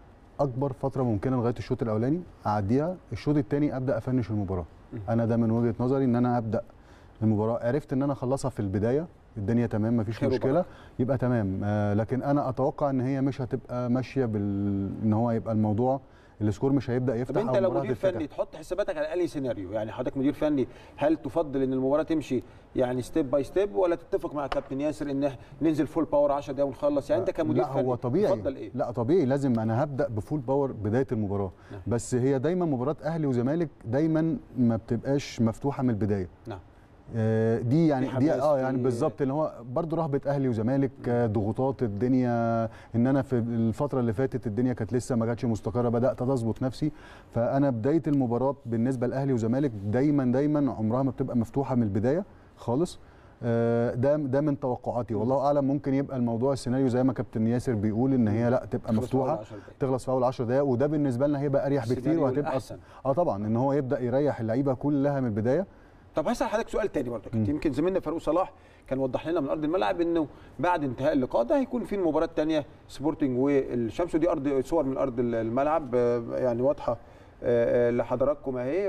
اكبر فتره ممكنه لغايه الشوط الاولاني اعديها الشوط الثاني ابدا افنش المباراه مم. انا ده من وجهه نظري ان انا ابدا المباراه عرفت ان انا اخلصها في البدايه الدنيا تمام مفيش خير مشكله وبركة. يبقى تمام آه لكن انا اتوقع ان هي مش هتبقى ماشيه بال ان هو يبقى الموضوع السكور مش هيبدا طب يفتح انت أو لو المباراة مدير هتتفتح. فني تحط حساباتك على اي سيناريو يعني حضرتك مدير فني هل تفضل ان المباراه تمشي يعني ستيب باي ستيب ولا تتفق مع كابتن ياسر ان إحنا ننزل فول باور 10 دقايق ونخلص يعني انت كمدير لا فني هو طبيعي تفضل ايه لا طبيعي لازم انا هبدا بفول باور بدايه المباراه نعم. بس هي دايما مباراه اهلي وزمالك دايما ما بتبقاش مفتوحه من البدايه نعم آه، دي يعني في دي حماس، اه في- يعني بالظبط اللي هو برضو رهبه اهلي وزمالك آه، ضغوطات الدنيا ان انا في الفتره اللي فاتت الدنيا كانت لسه ما جاتش مستقره بدات اظبط نفسي فانا بدايه المباراه بالنسبه لاهلي وزمالك دايما دايما عمرها ما بتبقى مفتوحه من البدايه خالص آه، ده ده من توقعاتي والله اعلم ممكن يبقى الموضوع السيناريو زي ما كابتن ياسر بيقول ان هي لا تبقى خلص في أول مفتوحه 10 دقايق. تخلص في اول 10 دقائق وده بالنسبه لنا هيبقى اريح بكتير السيناريو وهتبقى الأحسن. اه طبعا ان هو يبدا يريح اللعيبه كلها من البدايه طب هسال حضرتك سؤال تاني برضه مم. يمكن زميلنا فاروق صلاح كان وضح لنا من ارض الملعب انه بعد انتهاء اللقاء ده هيكون في المباراه الثانيه سبورتنج والشمس ودي ارض صور من ارض الملعب آه، يعني واضحه آه، آه، لحضراتكم اهي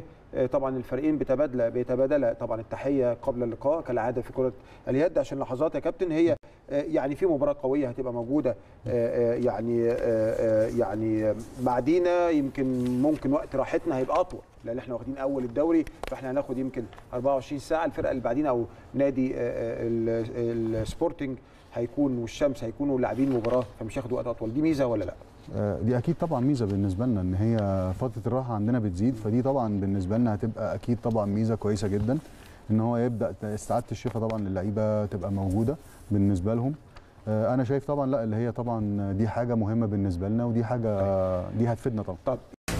وطبعا الفريقين بيتبادل بيتبادل طبعا التحيه قبل اللقاء كالعاده في كره اليد عشان لحظات يا كابتن هي آه، يعني في مباراه قويه هتبقى موجوده آه، آه، يعني آه، آه، يعني بعدينا يمكن ممكن وقت راحتنا هيبقى اطول لان احنا واخدين اول الدوري فاحنا هناخد يمكن 24 ساعه الفرقه اللي بعدينا او نادي آه، آه، ال- السبورتنج هيكون والشمس هيكونوا لاعبين مباراه فمش هياخدوا وقت اطول دي ميزه ولا لا؟ آه، دي اكيد طبعا ميزه بالنسبه لنا ان هي فتره الراحه عندنا بتزيد فدي طبعا بالنسبه لنا هتبقى اكيد طبعا ميزه كويسه جدا ان هو يبدا استعاده الشفاء طبعا للعيبه تبقى موجوده بالنسبه لهم آه، انا شايف طبعا لا اللي هي طبعا دي حاجه مهمه بالنسبه لنا ودي حاجه دي هتفيدنا طبعا طب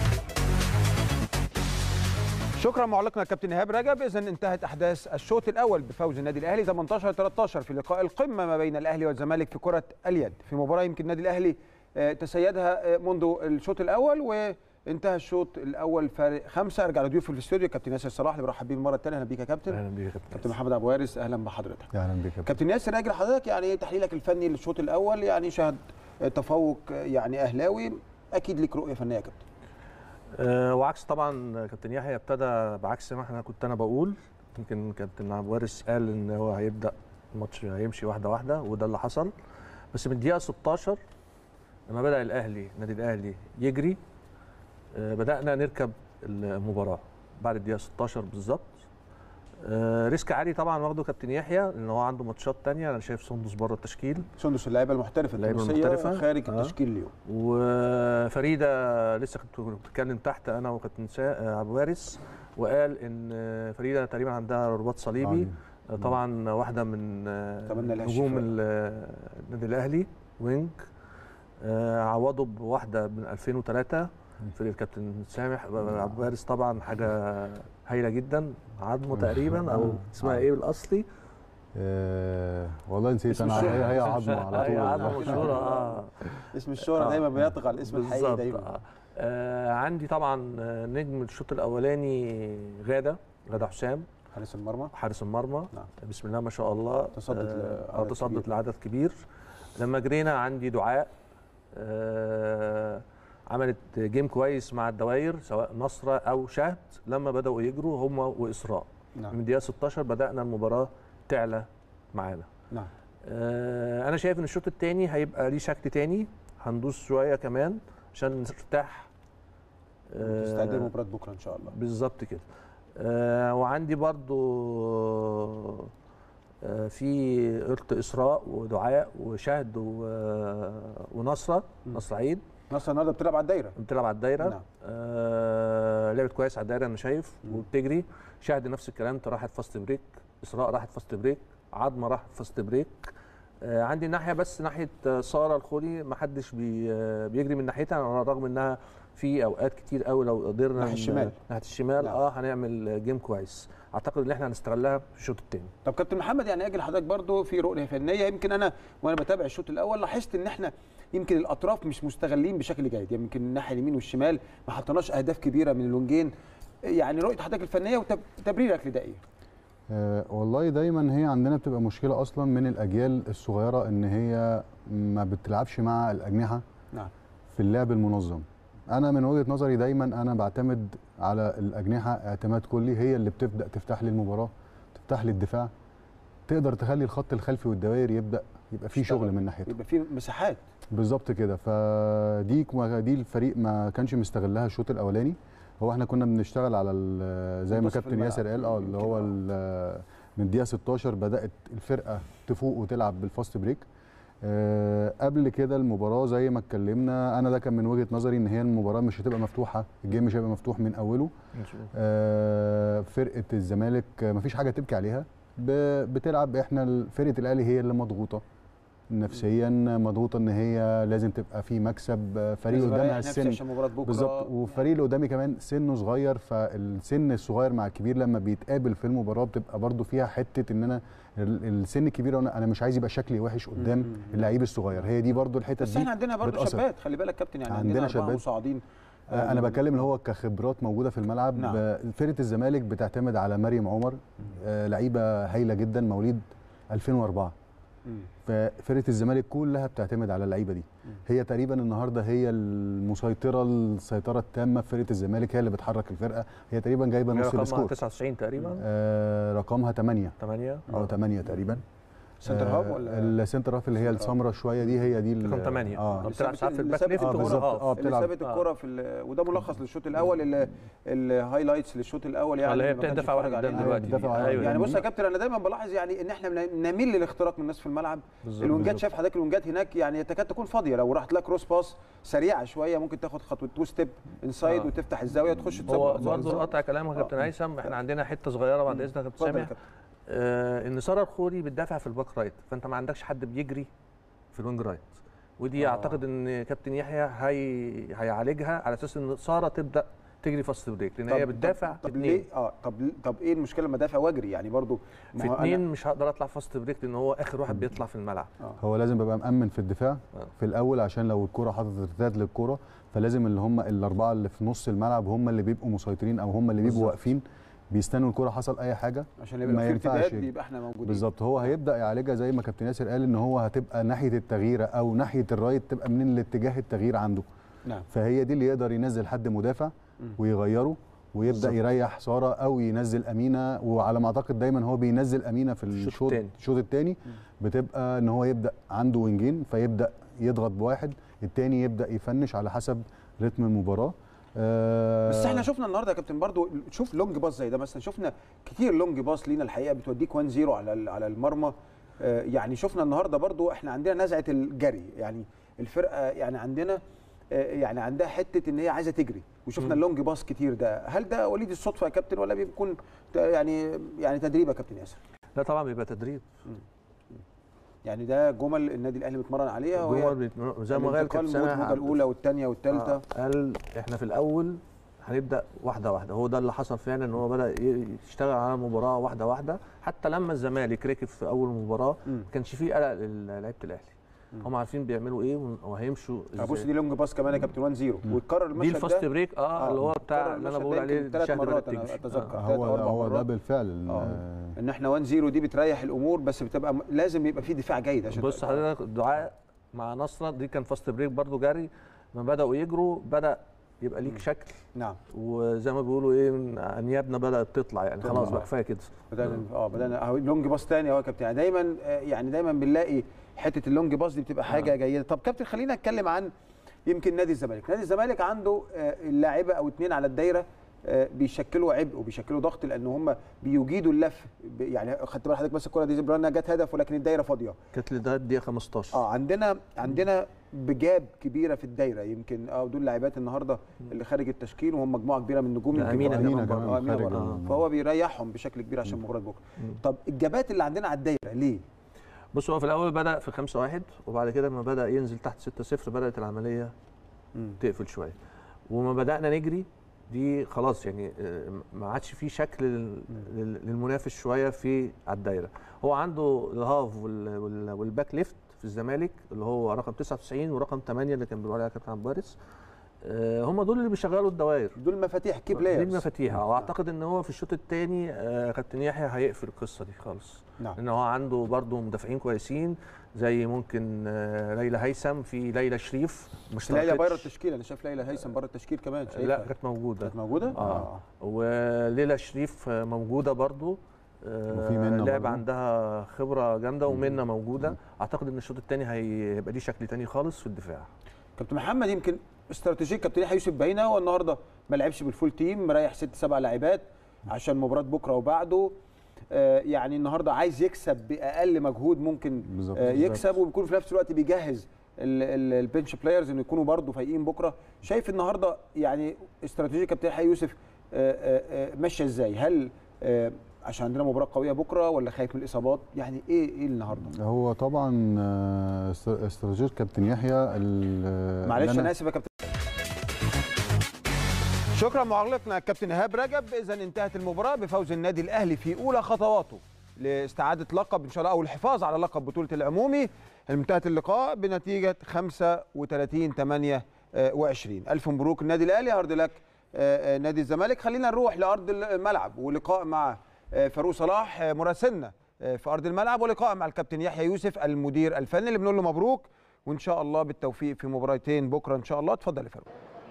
شكرا معلقنا الكابتن ايهاب رجب اذا انتهت احداث الشوط الاول بفوز النادي الاهلي 18 13 في لقاء القمه ما بين الاهلي والزمالك في كره اليد في مباراه يمكن النادي الاهلي آه، تسيدها آه، منذ الشوط الاول وانتهى الشوط الاول فارق خمسه ارجع لضيوفي في الاستوديو كابتن ياسر صلاح اللي برحب بيه المره الثانيه اهلا بيك يا كابتن اهلا بيك يا كابتن كابتن محمد ابو وارث اهلا بحضرتك اهلا بك يا كابتن. كابتن ياسر راجل حضرتك يعني ايه تحليلك الفني للشوط الاول يعني شهد آه، تفوق آه، يعني اهلاوي اكيد ليك رؤيه فنيه يا كابتن آه، وعكس طبعا كابتن يحيى ابتدى بعكس ما احنا كنت انا بقول يمكن كابتن عبد الوارث قال ان هو هيبدا الماتش هيمشي واحده واحده وده اللي حصل بس من الدقيقه 16 لما بدا الاهلي النادي الاهلي يجري آه، بدانا نركب المباراه بعد الدقيقه 16 بالظبط آه، ريسك عالي طبعا واخده كابتن يحيى لان هو عنده ماتشات تانية انا شايف سندس بره التشكيل سندس اللعيبه المحترفه اللعيبة التونسيه المحترفة. خارج آه. التشكيل اليوم وفريده لسه كنت بتكلم تحت انا وكابتن سا- عبد الوارث وقال ان فريده تقريبا عندها رباط صليبي آه. طبعا واحده من أتمنى لها نجوم الشفاء. ال- النادي الاهلي وينج آه، عوضوا بواحده من 2003 فريق الكابتن سامح عبد الوارث طبعا حاجه هايله جدا عظمه تقريبا او اسمها ايه بالاصلي آه والله نسيت اسم انا الشهرة. هي هي عظمه على طول هي عظمه والله. مشهوره اه اسم الشهرة آه. دايما بيطغى على الاسم الحقيقي بالظبط، دايما آه. آه عندي طبعا آه، نجم الشوط الاولاني غاده غاده حسام حارس المرمى حارس المرمى نعم. بسم الله ما شاء الله تصدت آه، لعدد آه تصدت كبير. لعدد كبير لما جرينا عندي دعاء آه عملت جيم كويس مع الدوائر سواء نصره او شهد لما بداوا يجروا هم واسراء من نعم الدقيقه 16 بدانا المباراه تعلى معانا نعم آه، انا شايف ان الشوط الثاني هيبقى ليه شكل تاني هندوس شويه كمان عشان نرتاح آه، تستعد لمباراة بكره ان شاء الله بالظبط كده آه وعندي برضو آه في قلت اسراء ودعاء وشهد و- ونصره مم. نصر عيد نصر النهارده بتلعب على الدايره بتلعب على الدايره نعم. آه آه لعبت كويس على الدايره انا شايف وبتجري شاهد نفس الكلام انت راحت فاست بريك اسراء راحت فاست بريك عظمه راحت فاست بريك آه عندي ناحيه بس ناحيه آه، ساره الخولي ما حدش بي آه بيجري من ناحيتها على الرغم انها في اوقات كتير قوي لو قدرنا ناحية ن- الشمال. ناحيه الشمال نعم. اه هنعمل جيم كويس اعتقد ان احنا هنستغلها في الشوط الثاني طب كابتن محمد يعني اجل حضرتك برضو في رؤيه فنيه يمكن انا وانا بتابع الشوط الاول لاحظت ان احنا يمكن الاطراف مش مستغلين بشكل جيد يعني يمكن الناحيه اليمين والشمال ما حطيناش اهداف كبيره من الونجين يعني رؤيه حضرتك الفنيه وتبريرك لده ايه؟ آه، والله دايما هي عندنا بتبقى مشكله اصلا من الاجيال الصغيره ان هي ما بتلعبش مع الاجنحه نعم في اللعب المنظم انا من وجهه نظري دايما انا بعتمد على الاجنحه اعتماد كلي هي اللي بتبدا تفتح لي المباراه تفتح لي الدفاع تقدر تخلي الخط الخلفي والدوائر يبدا يبقى فيه يشتغل. شغل من ناحيته يبقى في مساحات بالظبط كده فدي دي الفريق ما كانش مستغلها الشوط الاولاني هو احنا كنا بنشتغل على ال- زي ما منتصف كابتن الملعب. ياسر قال اه اللي هو يمكن ال- من دقيقه 16 بدات الفرقه تفوق وتلعب بالفاست بريك آه، قبل كده المباراه زي ما اتكلمنا انا ده كان من وجهه نظري ان هي المباراه مش هتبقى مفتوحه الجيم مش هيبقى مفتوح من اوله آه، فرقه الزمالك آه، مفيش حاجه تبكي عليها ب- بتلعب احنا ال- فرقه الاهلي هي اللي مضغوطه نفسيا مضغوطه ان هي لازم تبقى في مكسب آه، فريق لازم قدامها أريح نفسي السن عشان مباراه بكره بالظبط والفريق اللي قدامي كمان سنه صغير فالسن الصغير مع الكبير لما بيتقابل في المباراه بتبقى برضو فيها حته ان انا ال- السن الكبير انا أنا مش عايز يبقى شكلي وحش قدام مم. اللعيب الصغير هي دي برضو الحته بس دي احنا عندنا برضه بتأثر. شابات خلي بالك كابتن يعني عندنا, عندنا عندنا شابات. مصاعدين آه، انا بتكلم اللي هو كخبرات موجوده في الملعب نعم. ب- فرقه الزمالك بتعتمد على مريم عمر آه، لعيبه هايله جدا مواليد 2004 مم. ففرقه الزمالك كلها بتعتمد على اللعيبه دي هي تقريبا النهارده هي المسيطره السيطره التامه في فرقه الزمالك هي اللي بتحرك الفرقه هي تقريبا جايبه نص رقمها السكور 99 تقريبا آه رقمها 8 8 او 8 تقريبا سنتر هاف ولا السنتر هاف اللي هي السمراء شويه دي هي دي ال- رقم 8 اه اللي بتلعب ثابت- ساعات في اللي الباك ثابت ليفت اه الكرة. بالظبط اه اللي بتلعب ثابت الكره في ال- وده ملخص للشوط الاول ال- الهايلايتس للشوط الاول يعني اللي هي ما كانش بتدافع واحد اتفرج قدام عليها. دلوقتي بتدافع دي. واحد ايوه يعني قدام. بص يا كابتن انا دايما بلاحظ يعني ان احنا بن- نميل للاختراق من الناس في الملعب بالظبط. الونجات بالظبط. شايف حضرتك الونجات هناك يعني تكاد تكون فاضيه لو راحت لك كروس باس سريعه شويه ممكن تاخد خطوه تو ستيب انسايد آه. وتفتح الزاويه تخش هو تسجل برضه قطع كلامك يا كابتن هيثم احنا عندنا حته صغيره بعد اذنك يا كابتن اتفضل يا سامح كابتن آه ان ساره الخوري بتدافع في الباك رايت فانت ما عندكش حد بيجري في الوينج رايت ودي آه. آه. اعتقد ان كابتن يحيى هي هيعالجها على اساس ان ساره تبدا تجري فاست بريك لان هي طب- بتدافع طب, طب في ليه اتنين اه طب طب ايه المشكله لما ادافع واجري يعني برضو ما في هو أنا- اتنين مش هقدر اطلع فاست بريك لان هو اخر واحد بيطلع في الملعب هو لازم ببقى مأمن في الدفاع آه. في الاول عشان لو الكره حاطط ارتداد للكره فلازم اللي هم الاربعه اللي في نص الملعب هم اللي بيبقوا مسيطرين او هم اللي بيبقوا بالظبط. واقفين بيستنوا الكره حصل اي حاجه عشان ما يبقى في ينفعش ارتداد يجري. يبقى احنا موجودين بالظبط هو هيبدا يعالجها زي ما كابتن ياسر قال ان هو هتبقى ناحيه التغيير او ناحيه الرايت تبقى من الاتجاه التغيير عنده نعم فهي دي اللي يقدر ينزل حد مدافع مم. ويغيره ويبدا بالظبط. يريح ساره او ينزل امينه وعلى ما اعتقد دايما هو بينزل امينه في الشوط الشوط التاني. الشوط الثاني بتبقى ان هو يبدا عنده وينجين فيبدا يضغط بواحد الثاني يبدا يفنش على حسب رتم المباراه آه بس احنا شفنا النهارده يا كابتن برضو شوف لونج باص زي ده مثلا شفنا كتير لونج باص لينا الحقيقه بتوديك 1 0 على ال- على المرمى آه، يعني شفنا النهارده برضو احنا عندنا نزعه الجري يعني الفرقه يعني عندنا آه، يعني عندها حته ان هي عايزه تجري وشفنا اللونج باص كتير ده هل ده وليد الصدفه يا كابتن ولا بيكون ت- يعني يعني تدريب يا كابتن ياسر لا طبعا بيبقى تدريب يعني ده جمل النادي الاهلي متمرن عليها وهي جوه بيت- زي ما قال الانتقال كابتن من سامح الموجه الاولى والثانيه والثالثه آه، قال احنا في الاول هنبدا واحده واحده هو ده اللي حصل فعلا ان هو بدا ي- يشتغل على المباراه واحده واحده حتى لما الزمالك ركب في اول مباراه مم. ما كانش فيه قلق للعيبه الاهلي هم عارفين بيعملوا ايه وهيمشوا بص ازاي دي لونج باص كمان يا كابتن 1 0 ويتكرر دي المشهد الفاست ده بريك اه, اللي هو بتاع اللي انا بقول عليه ثلاث الشهد مرات بدأت انا تمشي. اتذكر آه. ثلاث هو أو أربع هو ده مرات. بالفعل آه. آه. ان احنا 1 0 دي بتريح الامور بس بتبقى م- لازم يبقى في دفاع جيد عشان بص حضرتك دعاء مع نصره دي كان فاست بريك برضو جري لما بداوا يجروا بدا يبقى ليك شكل نعم وزي ما بيقولوا ايه انيابنا بدات تطلع يعني خلاص تطلع. بقى كفايه كده بدانا اه بدانا اهو لونج باص تاني اهو يا كابتن يعني دايما آه، يعني دايما بنلاقي حته اللونج باص دي بتبقى حاجه جيده طب كابتن خلينا نتكلم عن يمكن نادي الزمالك نادي الزمالك عنده آه، اللاعبه او اتنين على الدايره آه، بيشكلوا عبء وبيشكلوا ضغط لان هم بيجيدوا اللف ب- يعني خدت بال حضرتك بس الكره دي زبرانها جت هدف ولكن الدايره فاضيه كانت لغايه دقيقه 15 اه عندنا عندنا بجاب كبيره في الدايره يمكن اه دول لاعبات النهارده اللي خارج التشكيل وهم مجموعه كبيره من النجوم لا، يمكن أمينة برضه- كمان برضه- كمان آه، أمينة خارج برضه. ال- فهو بيريحهم بشكل كبير عشان مباراه بكره طب الجابات اللي عندنا على الدايره ليه؟ بص هو في الاول بدا في 5 1 وبعد كده لما بدا ينزل تحت 6 0 بدات العمليه مم. تقفل شويه وما بدانا نجري دي خلاص يعني آه، ما عادش في شكل لل- لل- للمنافس شويه في على الدايره هو عنده الهاف وال- وال- والباك ليفت في الزمالك اللي هو رقم 99 ورقم 8 اللي كان بيقول عليها كابتن عبد الوارث آه، هم دول اللي بيشغلوا الدوائر دول مفاتيح كي دي بلايرز المفاتيح واعتقد ان هو في الشوط الثاني كابتن يحيى هيقفل القصه دي خالص نعم لان هو عنده برضه مدافعين كويسين زي ممكن آه، ليلى هيثم في ليلى شريف مش ليلى اشتركتش. بره التشكيل انا شايف ليلى هيثم بره التشكيل كمان شايفها. لا كانت موجوده كانت موجوده؟ آه. وليلى شريف آه، موجوده برضو آه، وفي منة لعب برضو. عندها خبره جامده ومنه موجوده اعتقد ان الشوط الثاني هيبقى ليه شكل تاني خالص في الدفاع كابتن محمد يمكن استراتيجيه كابتن يحيى يوسف باينه هو النهارده ما لعبش بالفول تيم مريح ست سبع لاعبات عشان مباراه بكره وبعده آه يعني النهارده عايز يكسب باقل مجهود ممكن بالظبط. آه بالظبط. يكسب وبيكون في نفس الوقت بيجهز ال- ال- البنش بلايرز انه يكونوا برضه فايقين بكره شايف النهارده يعني استراتيجيه كابتن يحيى يوسف آه، آه، آه، ماشيه ازاي هل آه، عشان عندنا مباراه قويه بكره ولا خايف من الاصابات يعني ايه ايه النهارده هو طبعا آه، است- استراتيجيه كابتن يحيى ال- معلش اللي انا اسف يا كابتن شكرا معلقنا الكابتن ايهاب رجب اذا انتهت المباراه بفوز النادي الاهلي في اولى خطواته لاستعاده لقب ان شاء الله او الحفاظ على لقب بطوله العمومي انتهت اللقاء بنتيجه 35 28 الف مبروك النادي الاهلي هارد لك آه، آه، نادي الزمالك خلينا نروح لارض الملعب ولقاء مع آه، فاروق صلاح آه، مراسلنا آه، في ارض الملعب ولقاء مع الكابتن يحيى يوسف المدير الفني اللي بنقول له مبروك وان شاء الله بالتوفيق في مباراتين بكره ان شاء الله اتفضل يا فاروق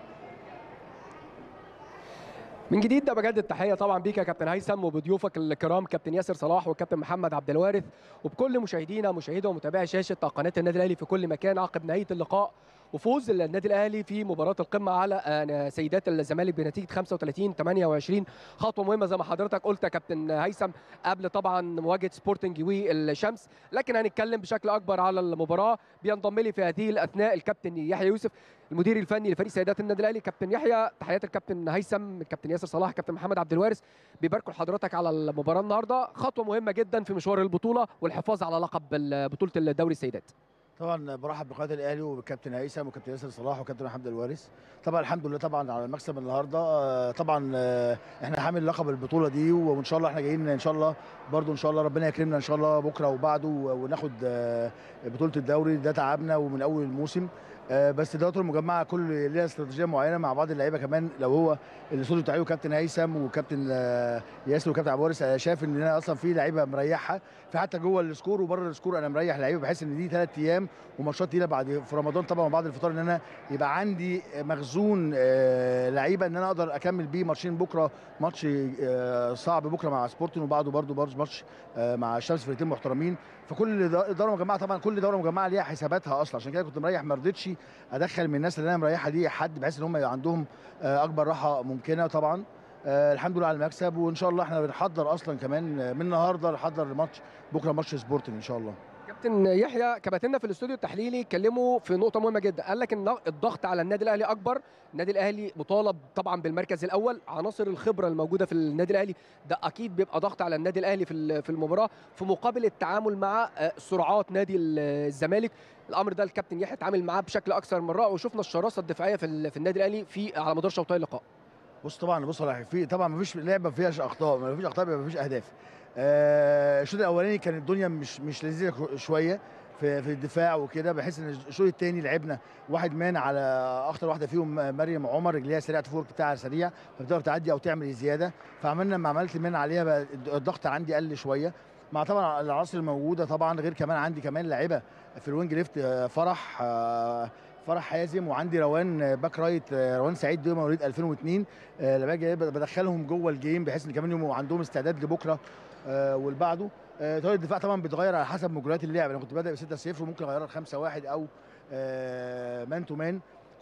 من جديد ده بجد التحيه طبعا بيك يا كابتن هيثم وبضيوفك الكرام كابتن ياسر صلاح والكابتن محمد عبد الوارث وبكل مشاهدينا مشاهدي ومتابعي شاشه قناه النادي الاهلي في كل مكان عقب نهايه اللقاء وفوز النادي الاهلي في مباراه القمه على آه، سيدات الزمالك بنتيجه 35 28 خطوه مهمه زي ما حضرتك قلت يا كابتن هيثم قبل طبعا مواجهه سبورتنج والشمس لكن هنتكلم بشكل اكبر على المباراه بينضم لي في هذه الاثناء الكابتن يحيى يوسف المدير الفني لفريق سيدات النادي الاهلي كابتن يحيى تحيات الكابتن هيثم الكابتن ياسر صلاح الكابتن محمد عبد الوارث بيباركوا لحضرتك على المباراه النهارده خطوه مهمه جدا في مشوار البطوله والحفاظ على لقب ال- بطوله الدوري السيدات طبعا برحب بقياده الاهلي وبالكابتن هيثم وكابتن ياسر صلاح وكابتن محمد الوارث طبعا الحمد لله طبعا على المكسب النهارده آه، طبعا آه، احنا حامل لقب البطوله دي وان شاء الله احنا جايين ان شاء الله برضو ان شاء الله ربنا يكرمنا ان شاء الله بكره وبعده وناخد آه، بطوله الدوري ده تعبنا ومن اول الموسم آه، بس دلوقتي المجمعه كل ليها استراتيجيه معينه مع بعض اللعيبه كمان لو هو الاستوديو بتاعي كابتن هيثم وكابتن آه، ياسر وكابتن عبد الوارث آه، شايف ان انا اصلا في لعيبه مريحها في حتى جوه السكور وبره السكور انا مريح لعيبه بحيث ان دي ثلاث ايام وماتشات تقيله بعد في رمضان طبعا وبعد الفطار ان انا يبقى عندي مخزون آه، لعيبه ان انا اقدر اكمل بيه ماتشين بكره ماتش آه، صعب بكره مع سبورتنج وبعده برده برضه ماتش آه، مع الشمس فرقتين محترمين فكل دا- اداره مجمعه طبعا كل دوره مجمعه ليها حساباتها اصلا عشان كده كنت مريح ما رضيتش ادخل من الناس اللي انا مريحها دي حد بحيث ان هم يبقى عندهم آه، اكبر راحه ممكنه طبعا آه، الحمد لله على المكسب وان شاء الله احنا بنحضر اصلا كمان آه، من النهارده نحضر الماتش بكره ماتش سبورتنج ان شاء الله كابتن يحيى كباتننا في الاستوديو التحليلي اتكلموا في نقطه مهمه جدا قال لك ان الضغط على النادي الاهلي اكبر النادي الاهلي مطالب طبعا بالمركز الاول عناصر الخبره الموجوده في النادي الاهلي ده اكيد بيبقى ضغط على النادي الاهلي في ال- في المباراه في مقابل التعامل مع آه، سرعات نادي ال- الزمالك الامر ده الكابتن يحيى اتعامل معاه بشكل اكثر من رائع وشفنا الشراسه الدفاعيه في ال- في النادي الاهلي في على مدار شوطي اللقاء بص طبعا بص على في طبعا ما فيش لعبه ما فيهاش اخطاء ما فيش اخطاء يبقى ما فيش اهداف آه، الشوط الاولاني كانت الدنيا مش مش لذيذه شويه في في الدفاع وكده بحيث ان الشوط الثاني لعبنا واحد مان على اخطر واحده فيهم مريم عمر رجليها سريعه الفورك بتاعها سريع فبتقدر تعدي او تعمل زياده فعملنا لما عملت مان عليها بقى الضغط عندي قل شويه مع طبعا العناصر الموجوده طبعا غير كمان عندي كمان لعيبه في الوينج ليفت آه، فرح آه، فرح حازم وعندي روان آه، باك رايت آه، روان سعيد دول مواليد 2002 آه، لما باجي بدخلهم جوه الجيم بحيث ان كمان يبقوا عندهم استعداد لبكره آه، والبعده آه، طريقه الدفاع طبعا بتغير على حسب مجريات اللعب انا كنت بادئ ب 6 0 وممكن اغيرها ل 5 1 او مان تو مان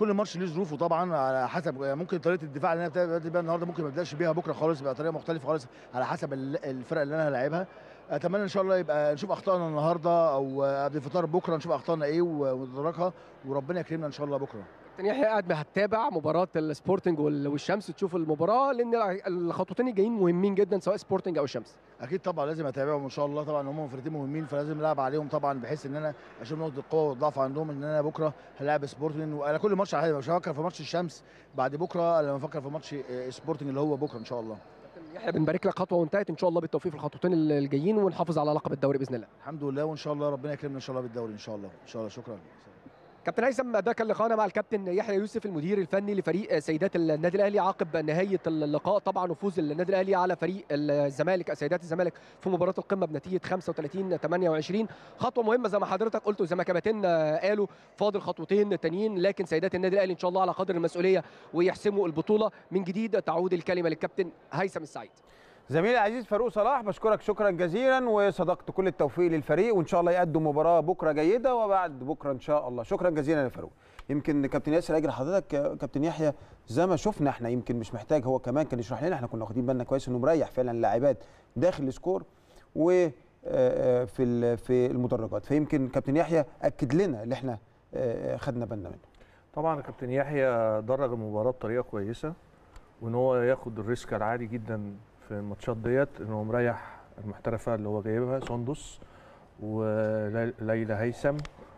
كل ماتش ليه ظروفه طبعا على حسب ممكن طريقه الدفاع اللي انا بدات بيها النهارده ممكن ما ابداش بيها بكره خالص يبقى طريقه مختلفه خالص على حسب ال- الفرق اللي انا هلاعبها اتمنى ان شاء الله يبقى نشوف اخطائنا النهارده او قبل الفطار بكره نشوف اخطائنا ايه وندركها وربنا يكرمنا ان شاء الله بكره كابتن يحيى قاعد ما هتتابع مباراه السبورتنج وال- والشمس تشوف المباراه لان الخطوتين الجايين مهمين جدا سواء سبورتنج او الشمس اكيد طبعا لازم اتابعهم ان شاء الله طبعا هم فرقتين مهمين فلازم العب عليهم طبعا بحيث ان انا اشوف نقطه القوه والضعف عندهم ان انا بكره هلاعب سبورتنج وانا كل ماتش على حاجة، مش هفكر في ماتش الشمس بعد بكره لما افكر في ماتش آه، سبورتنج اللي هو بكره ان شاء الله كابتن يحيى بنبارك لك خطوه وانتهت ان شاء الله بالتوفيق في الخطوتين الجايين ونحافظ على لقب الدوري باذن الله الحمد لله وان شاء الله ربنا يكرمنا ان شاء الله بالدوري ان شاء الله ان شاء الله شكرا كابتن هيثم ده كان لقاءنا مع الكابتن يحيى يوسف المدير الفني لفريق سيدات النادي الاهلي عقب نهايه اللقاء طبعا وفوز النادي الاهلي على فريق الزمالك سيدات الزمالك في مباراه القمه بنتيجه 35 28 خطوه مهمه زي ما حضرتك قلت وزي ما كباتن قالوا فاضل خطوتين تانيين لكن سيدات النادي الاهلي ان شاء الله على قدر المسؤوليه ويحسموا البطوله من جديد تعود الكلمه للكابتن هيثم السعيد زميلي العزيز فاروق صلاح بشكرك شكرا جزيلا وصدقت كل التوفيق للفريق وان شاء الله يقدم مباراه بكره جيده وبعد بكره ان شاء الله شكرا جزيلا يا فاروق يمكن كابتن ياسر اجري حضرتك يا كابتن يحيى زي ما شفنا احنا يمكن مش محتاج هو كمان كان يشرح لنا احنا كنا واخدين بالنا كويس انه مريح فعلا اللاعبات داخل السكور و آه، آه، في ال- في المدرجات فيمكن كابتن يحيى اكد لنا اللي احنا آه، خدنا بالنا منه طبعا كابتن يحيى درج المباراه بطريقه كويسه وان هو ياخد الريسك العالي جدا في الماتشات ديت ان هو مريح المحترفه اللي هو جايبها سندس وليلى هيثم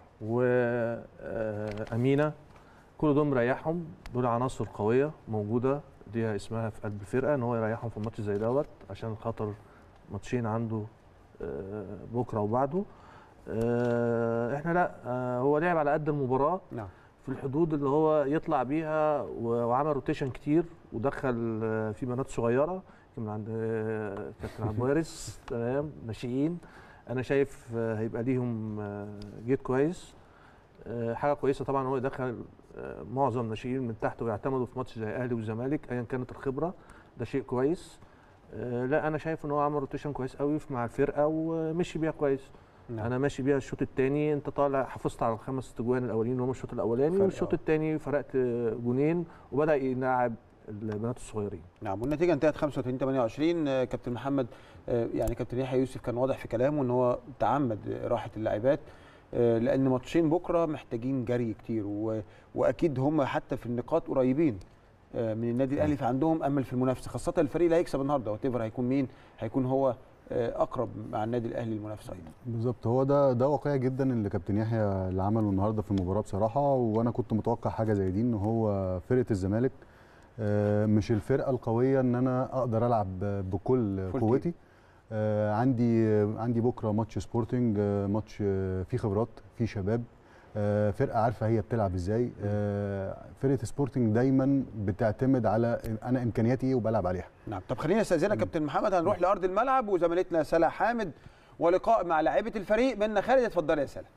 وامينه كل دول مريحهم دول عناصر قويه موجوده دي اسمها في قلب الفرقه ان هو يريحهم في ماتش زي دوت عشان خاطر ماتشين عنده آه، بكره وبعده آه، احنا لا آه، هو لعب على قد المباراه نعم في الحدود اللي هو يطلع بيها و- وعمل روتيشن كتير ودخل آه، في بنات صغيره من عند آه، كابتن عبد الوارث تمام ناشئين انا شايف آه، هيبقى ليهم آه، جيت كويس آه، حاجه كويسه طبعا هو يدخل آه، معظم ناشئين من تحت ويعتمدوا في ماتش زي اهلي والزمالك ايا كانت الخبره ده شيء كويس آه، لا انا شايف ان هو عمل روتيشن كويس قوي مع الفرقه ومشي بيها كويس نعم. انا ماشي بيها الشوط الثاني انت طالع حافظت على الخمس تجوان الاولين اللي هم الشوط الاولاني فرق، والشوط آه. الثاني فرقت جونين وبدا يلعب البنات الصغيرين نعم والنتيجه انتهت 35 28 آه، كابتن محمد آه، يعني كابتن يحيى يوسف كان واضح في كلامه ان هو تعمد راحه اللاعبات آه، لان ماتشين بكره محتاجين جري كتير و... واكيد هم حتى في النقاط قريبين آه، من النادي الاهلي فعندهم امل في المنافسه خاصه الفريق اللي هيكسب النهارده وات هيكون مين هيكون هو آه، اقرب مع النادي الاهلي المنافسه ايضا بالظبط هو ده ده واقعي جدا اللي كابتن يحيى اللي عمله النهارده في المباراه بصراحه وانا كنت متوقع حاجه زي دي ان هو فرقه الزمالك آه، مش الفرقه القويه ان انا اقدر العب بكل فول قوتي آه، عندي عندي بكره ماتش سبورتنج آه، ماتش آه، فيه خبرات فيه شباب آه، فرقه عارفه هي بتلعب ازاي آه، فرقه سبورتنج دايما بتعتمد على انا امكانياتي ايه وبلعب عليها نعم طب خلينا استاذنك كابتن محمد هنروح لارض الملعب وزميلتنا سلا حامد ولقاء مع لاعيبه الفريق منا خالد اتفضلي يا سلا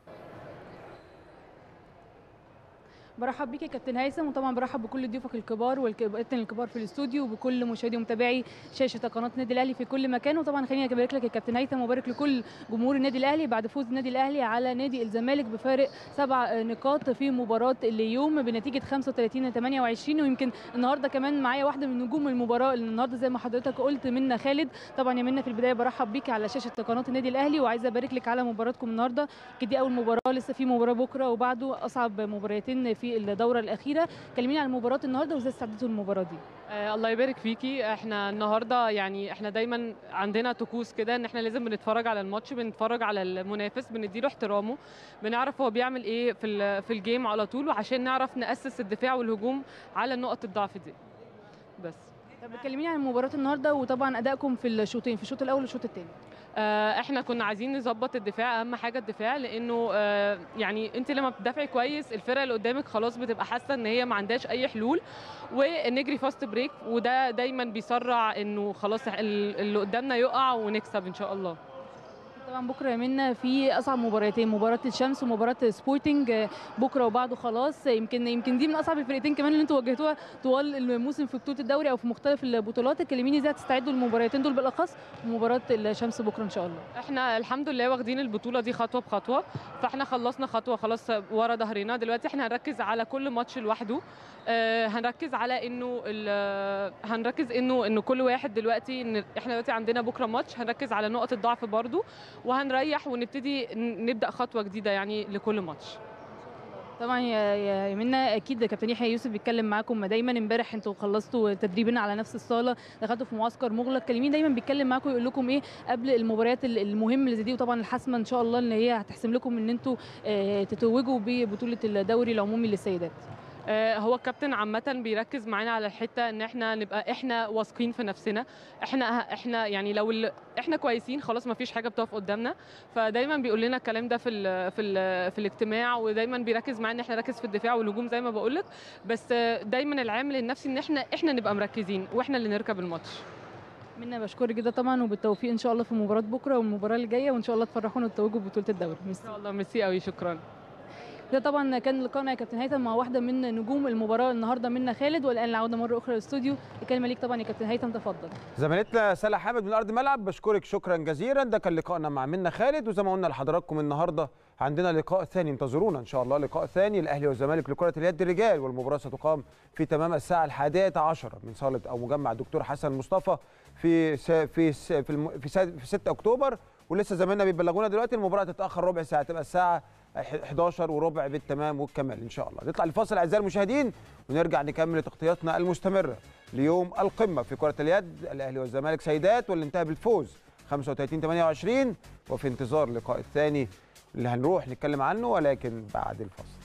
برحب بيك يا كابتن هيثم وطبعا برحب بكل ضيوفك الكبار والكابتن الكبار في الاستوديو وبكل مشاهدي ومتابعي شاشه قناه النادي الاهلي في كل مكان وطبعا خليني ابارك لك يا كابتن هيثم وبارك لكل جمهور النادي الاهلي بعد فوز النادي الاهلي على نادي الزمالك بفارق سبع نقاط في مباراه اليوم بنتيجه 35 28 ويمكن النهارده كمان معايا واحده من نجوم المباراه اللي النهارده زي ما حضرتك قلت منا خالد طبعا يا منا في البدايه برحب بيك على شاشه قناه النادي الاهلي وعايزه ابارك لك على مباراتكم النهارده كده دي اول مباراه لسه في مباراه بكره وبعده اصعب مباراتين في الدوره الاخيره كلميني عن مباراه النهارده وازاي استعدتوا للمباراه دي آه الله يبارك فيكي احنا النهارده يعني احنا دايما عندنا طقوس كده ان احنا لازم بنتفرج على الماتش بنتفرج على المنافس بنديله احترامه بنعرف هو بيعمل ايه في ال- في الجيم على طول وعشان نعرف ناسس الدفاع والهجوم على نقط الضعف دي بس طب كلميني عن مباراه النهارده وطبعا ادائكم في الشوطين في الشوط الاول والشوط الثاني آه، احنا كنا عايزين نظبط الدفاع اهم حاجه الدفاع لانه آه، يعني انت لما بتدافعي كويس الفرقه اللي قدامك خلاص بتبقى حاسه ان هي ما عندهاش اي حلول ونجري فاست بريك وده دايما بيسرع انه خلاص ال- اللي قدامنا يقع ونكسب ان شاء الله طبعا بكره منا في اصعب مباراتين مباراه الشمس ومباراه سبورتنج آه، بكره وبعده خلاص يمكن يمكن دي من اصعب الفرقتين كمان اللي انتوا واجهتوها طوال الموسم في بطوله الدوري او في مختلف البطولات كلميني ازاي هتستعدوا للمباراتين دول بالاخص ومباراه الشمس بكره ان شاء الله احنا الحمد لله واخدين البطوله دي خطوه بخطوه فاحنا خلصنا خطوه خلاص ورا ظهرنا دلوقتي احنا هنركز على كل ماتش لوحده آه، هنركز على انه ال- هنركز انه انه كل واحد دلوقتي إن احنا دلوقتي عندنا بكره ماتش هنركز على نقط الضعف برضو وهنريح ونبتدي ن- نبدا خطوه جديده يعني لكل ماتش طبعا يا يا منا اكيد كابتن يحيى يوسف بيتكلم معاكم دايما امبارح انتوا خلصتوا تدريبنا على نفس الصاله دخلتوا في معسكر مغلق كلمين دايما بيتكلم معاكم يقول لكم ايه قبل المباريات ال- المهمه اللي زي دي وطبعا الحاسمه ان شاء الله ان هي هتحسم لكم ان انتوا آه، تتوجوا ببطوله الدوري العمومي للسيدات آه، هو الكابتن عامة بيركز معانا على الحتة ان احنا نبقى احنا واثقين في نفسنا احنا احنا يعني لو ال... احنا كويسين خلاص ما فيش حاجة بتقف قدامنا فدايما بيقول لنا الكلام ده في ال... في ال... في الاجتماع ودايما بيركز معانا ان احنا نركز في الدفاع والهجوم زي ما بقول لك بس آه، دايما العامل النفسي ان احنا احنا نبقى مركزين واحنا اللي نركب الماتش منا بشكرك جدا طبعا وبالتوفيق ان شاء الله في مباراه بكره والمباراه اللي جايه وان شاء الله تفرحونا وتتوجوا ببطوله الدوري ان ميرسي. شاء الله ميرسي قوي شكرا ده طبعا كان لقائنا يا كابتن هيثم مع واحده من نجوم المباراه النهارده منا خالد والان العوده مره اخرى للاستوديو الكلمه ليك طبعا يا كابتن هيثم تفضل زميلتنا سلا حامد من ارض الملعب بشكرك شكرا جزيلا ده كان لقائنا مع منى خالد وزي ما قلنا لحضراتكم النهارده عندنا لقاء ثاني انتظرونا ان شاء الله لقاء ثاني الاهلي والزمالك لكره اليد الرجال والمباراه ستقام في تمام الساعه الحادية عشرة من صاله او مجمع الدكتور حسن مصطفى في س... في س... في, الم... في, س... في 6 اكتوبر ولسه زمايلنا بيبلغونا دلوقتي المباراه تتاخر ربع ساعه تبقى الساعه 11 وربع بالتمام والكمال ان شاء الله نطلع لفاصل اعزائي المشاهدين ونرجع نكمل تغطياتنا المستمره ليوم القمه في كره اليد الاهلي والزمالك سيدات واللي انتهى بالفوز 35 28 وفي انتظار اللقاء الثاني اللي هنروح نتكلم عنه ولكن بعد الفاصل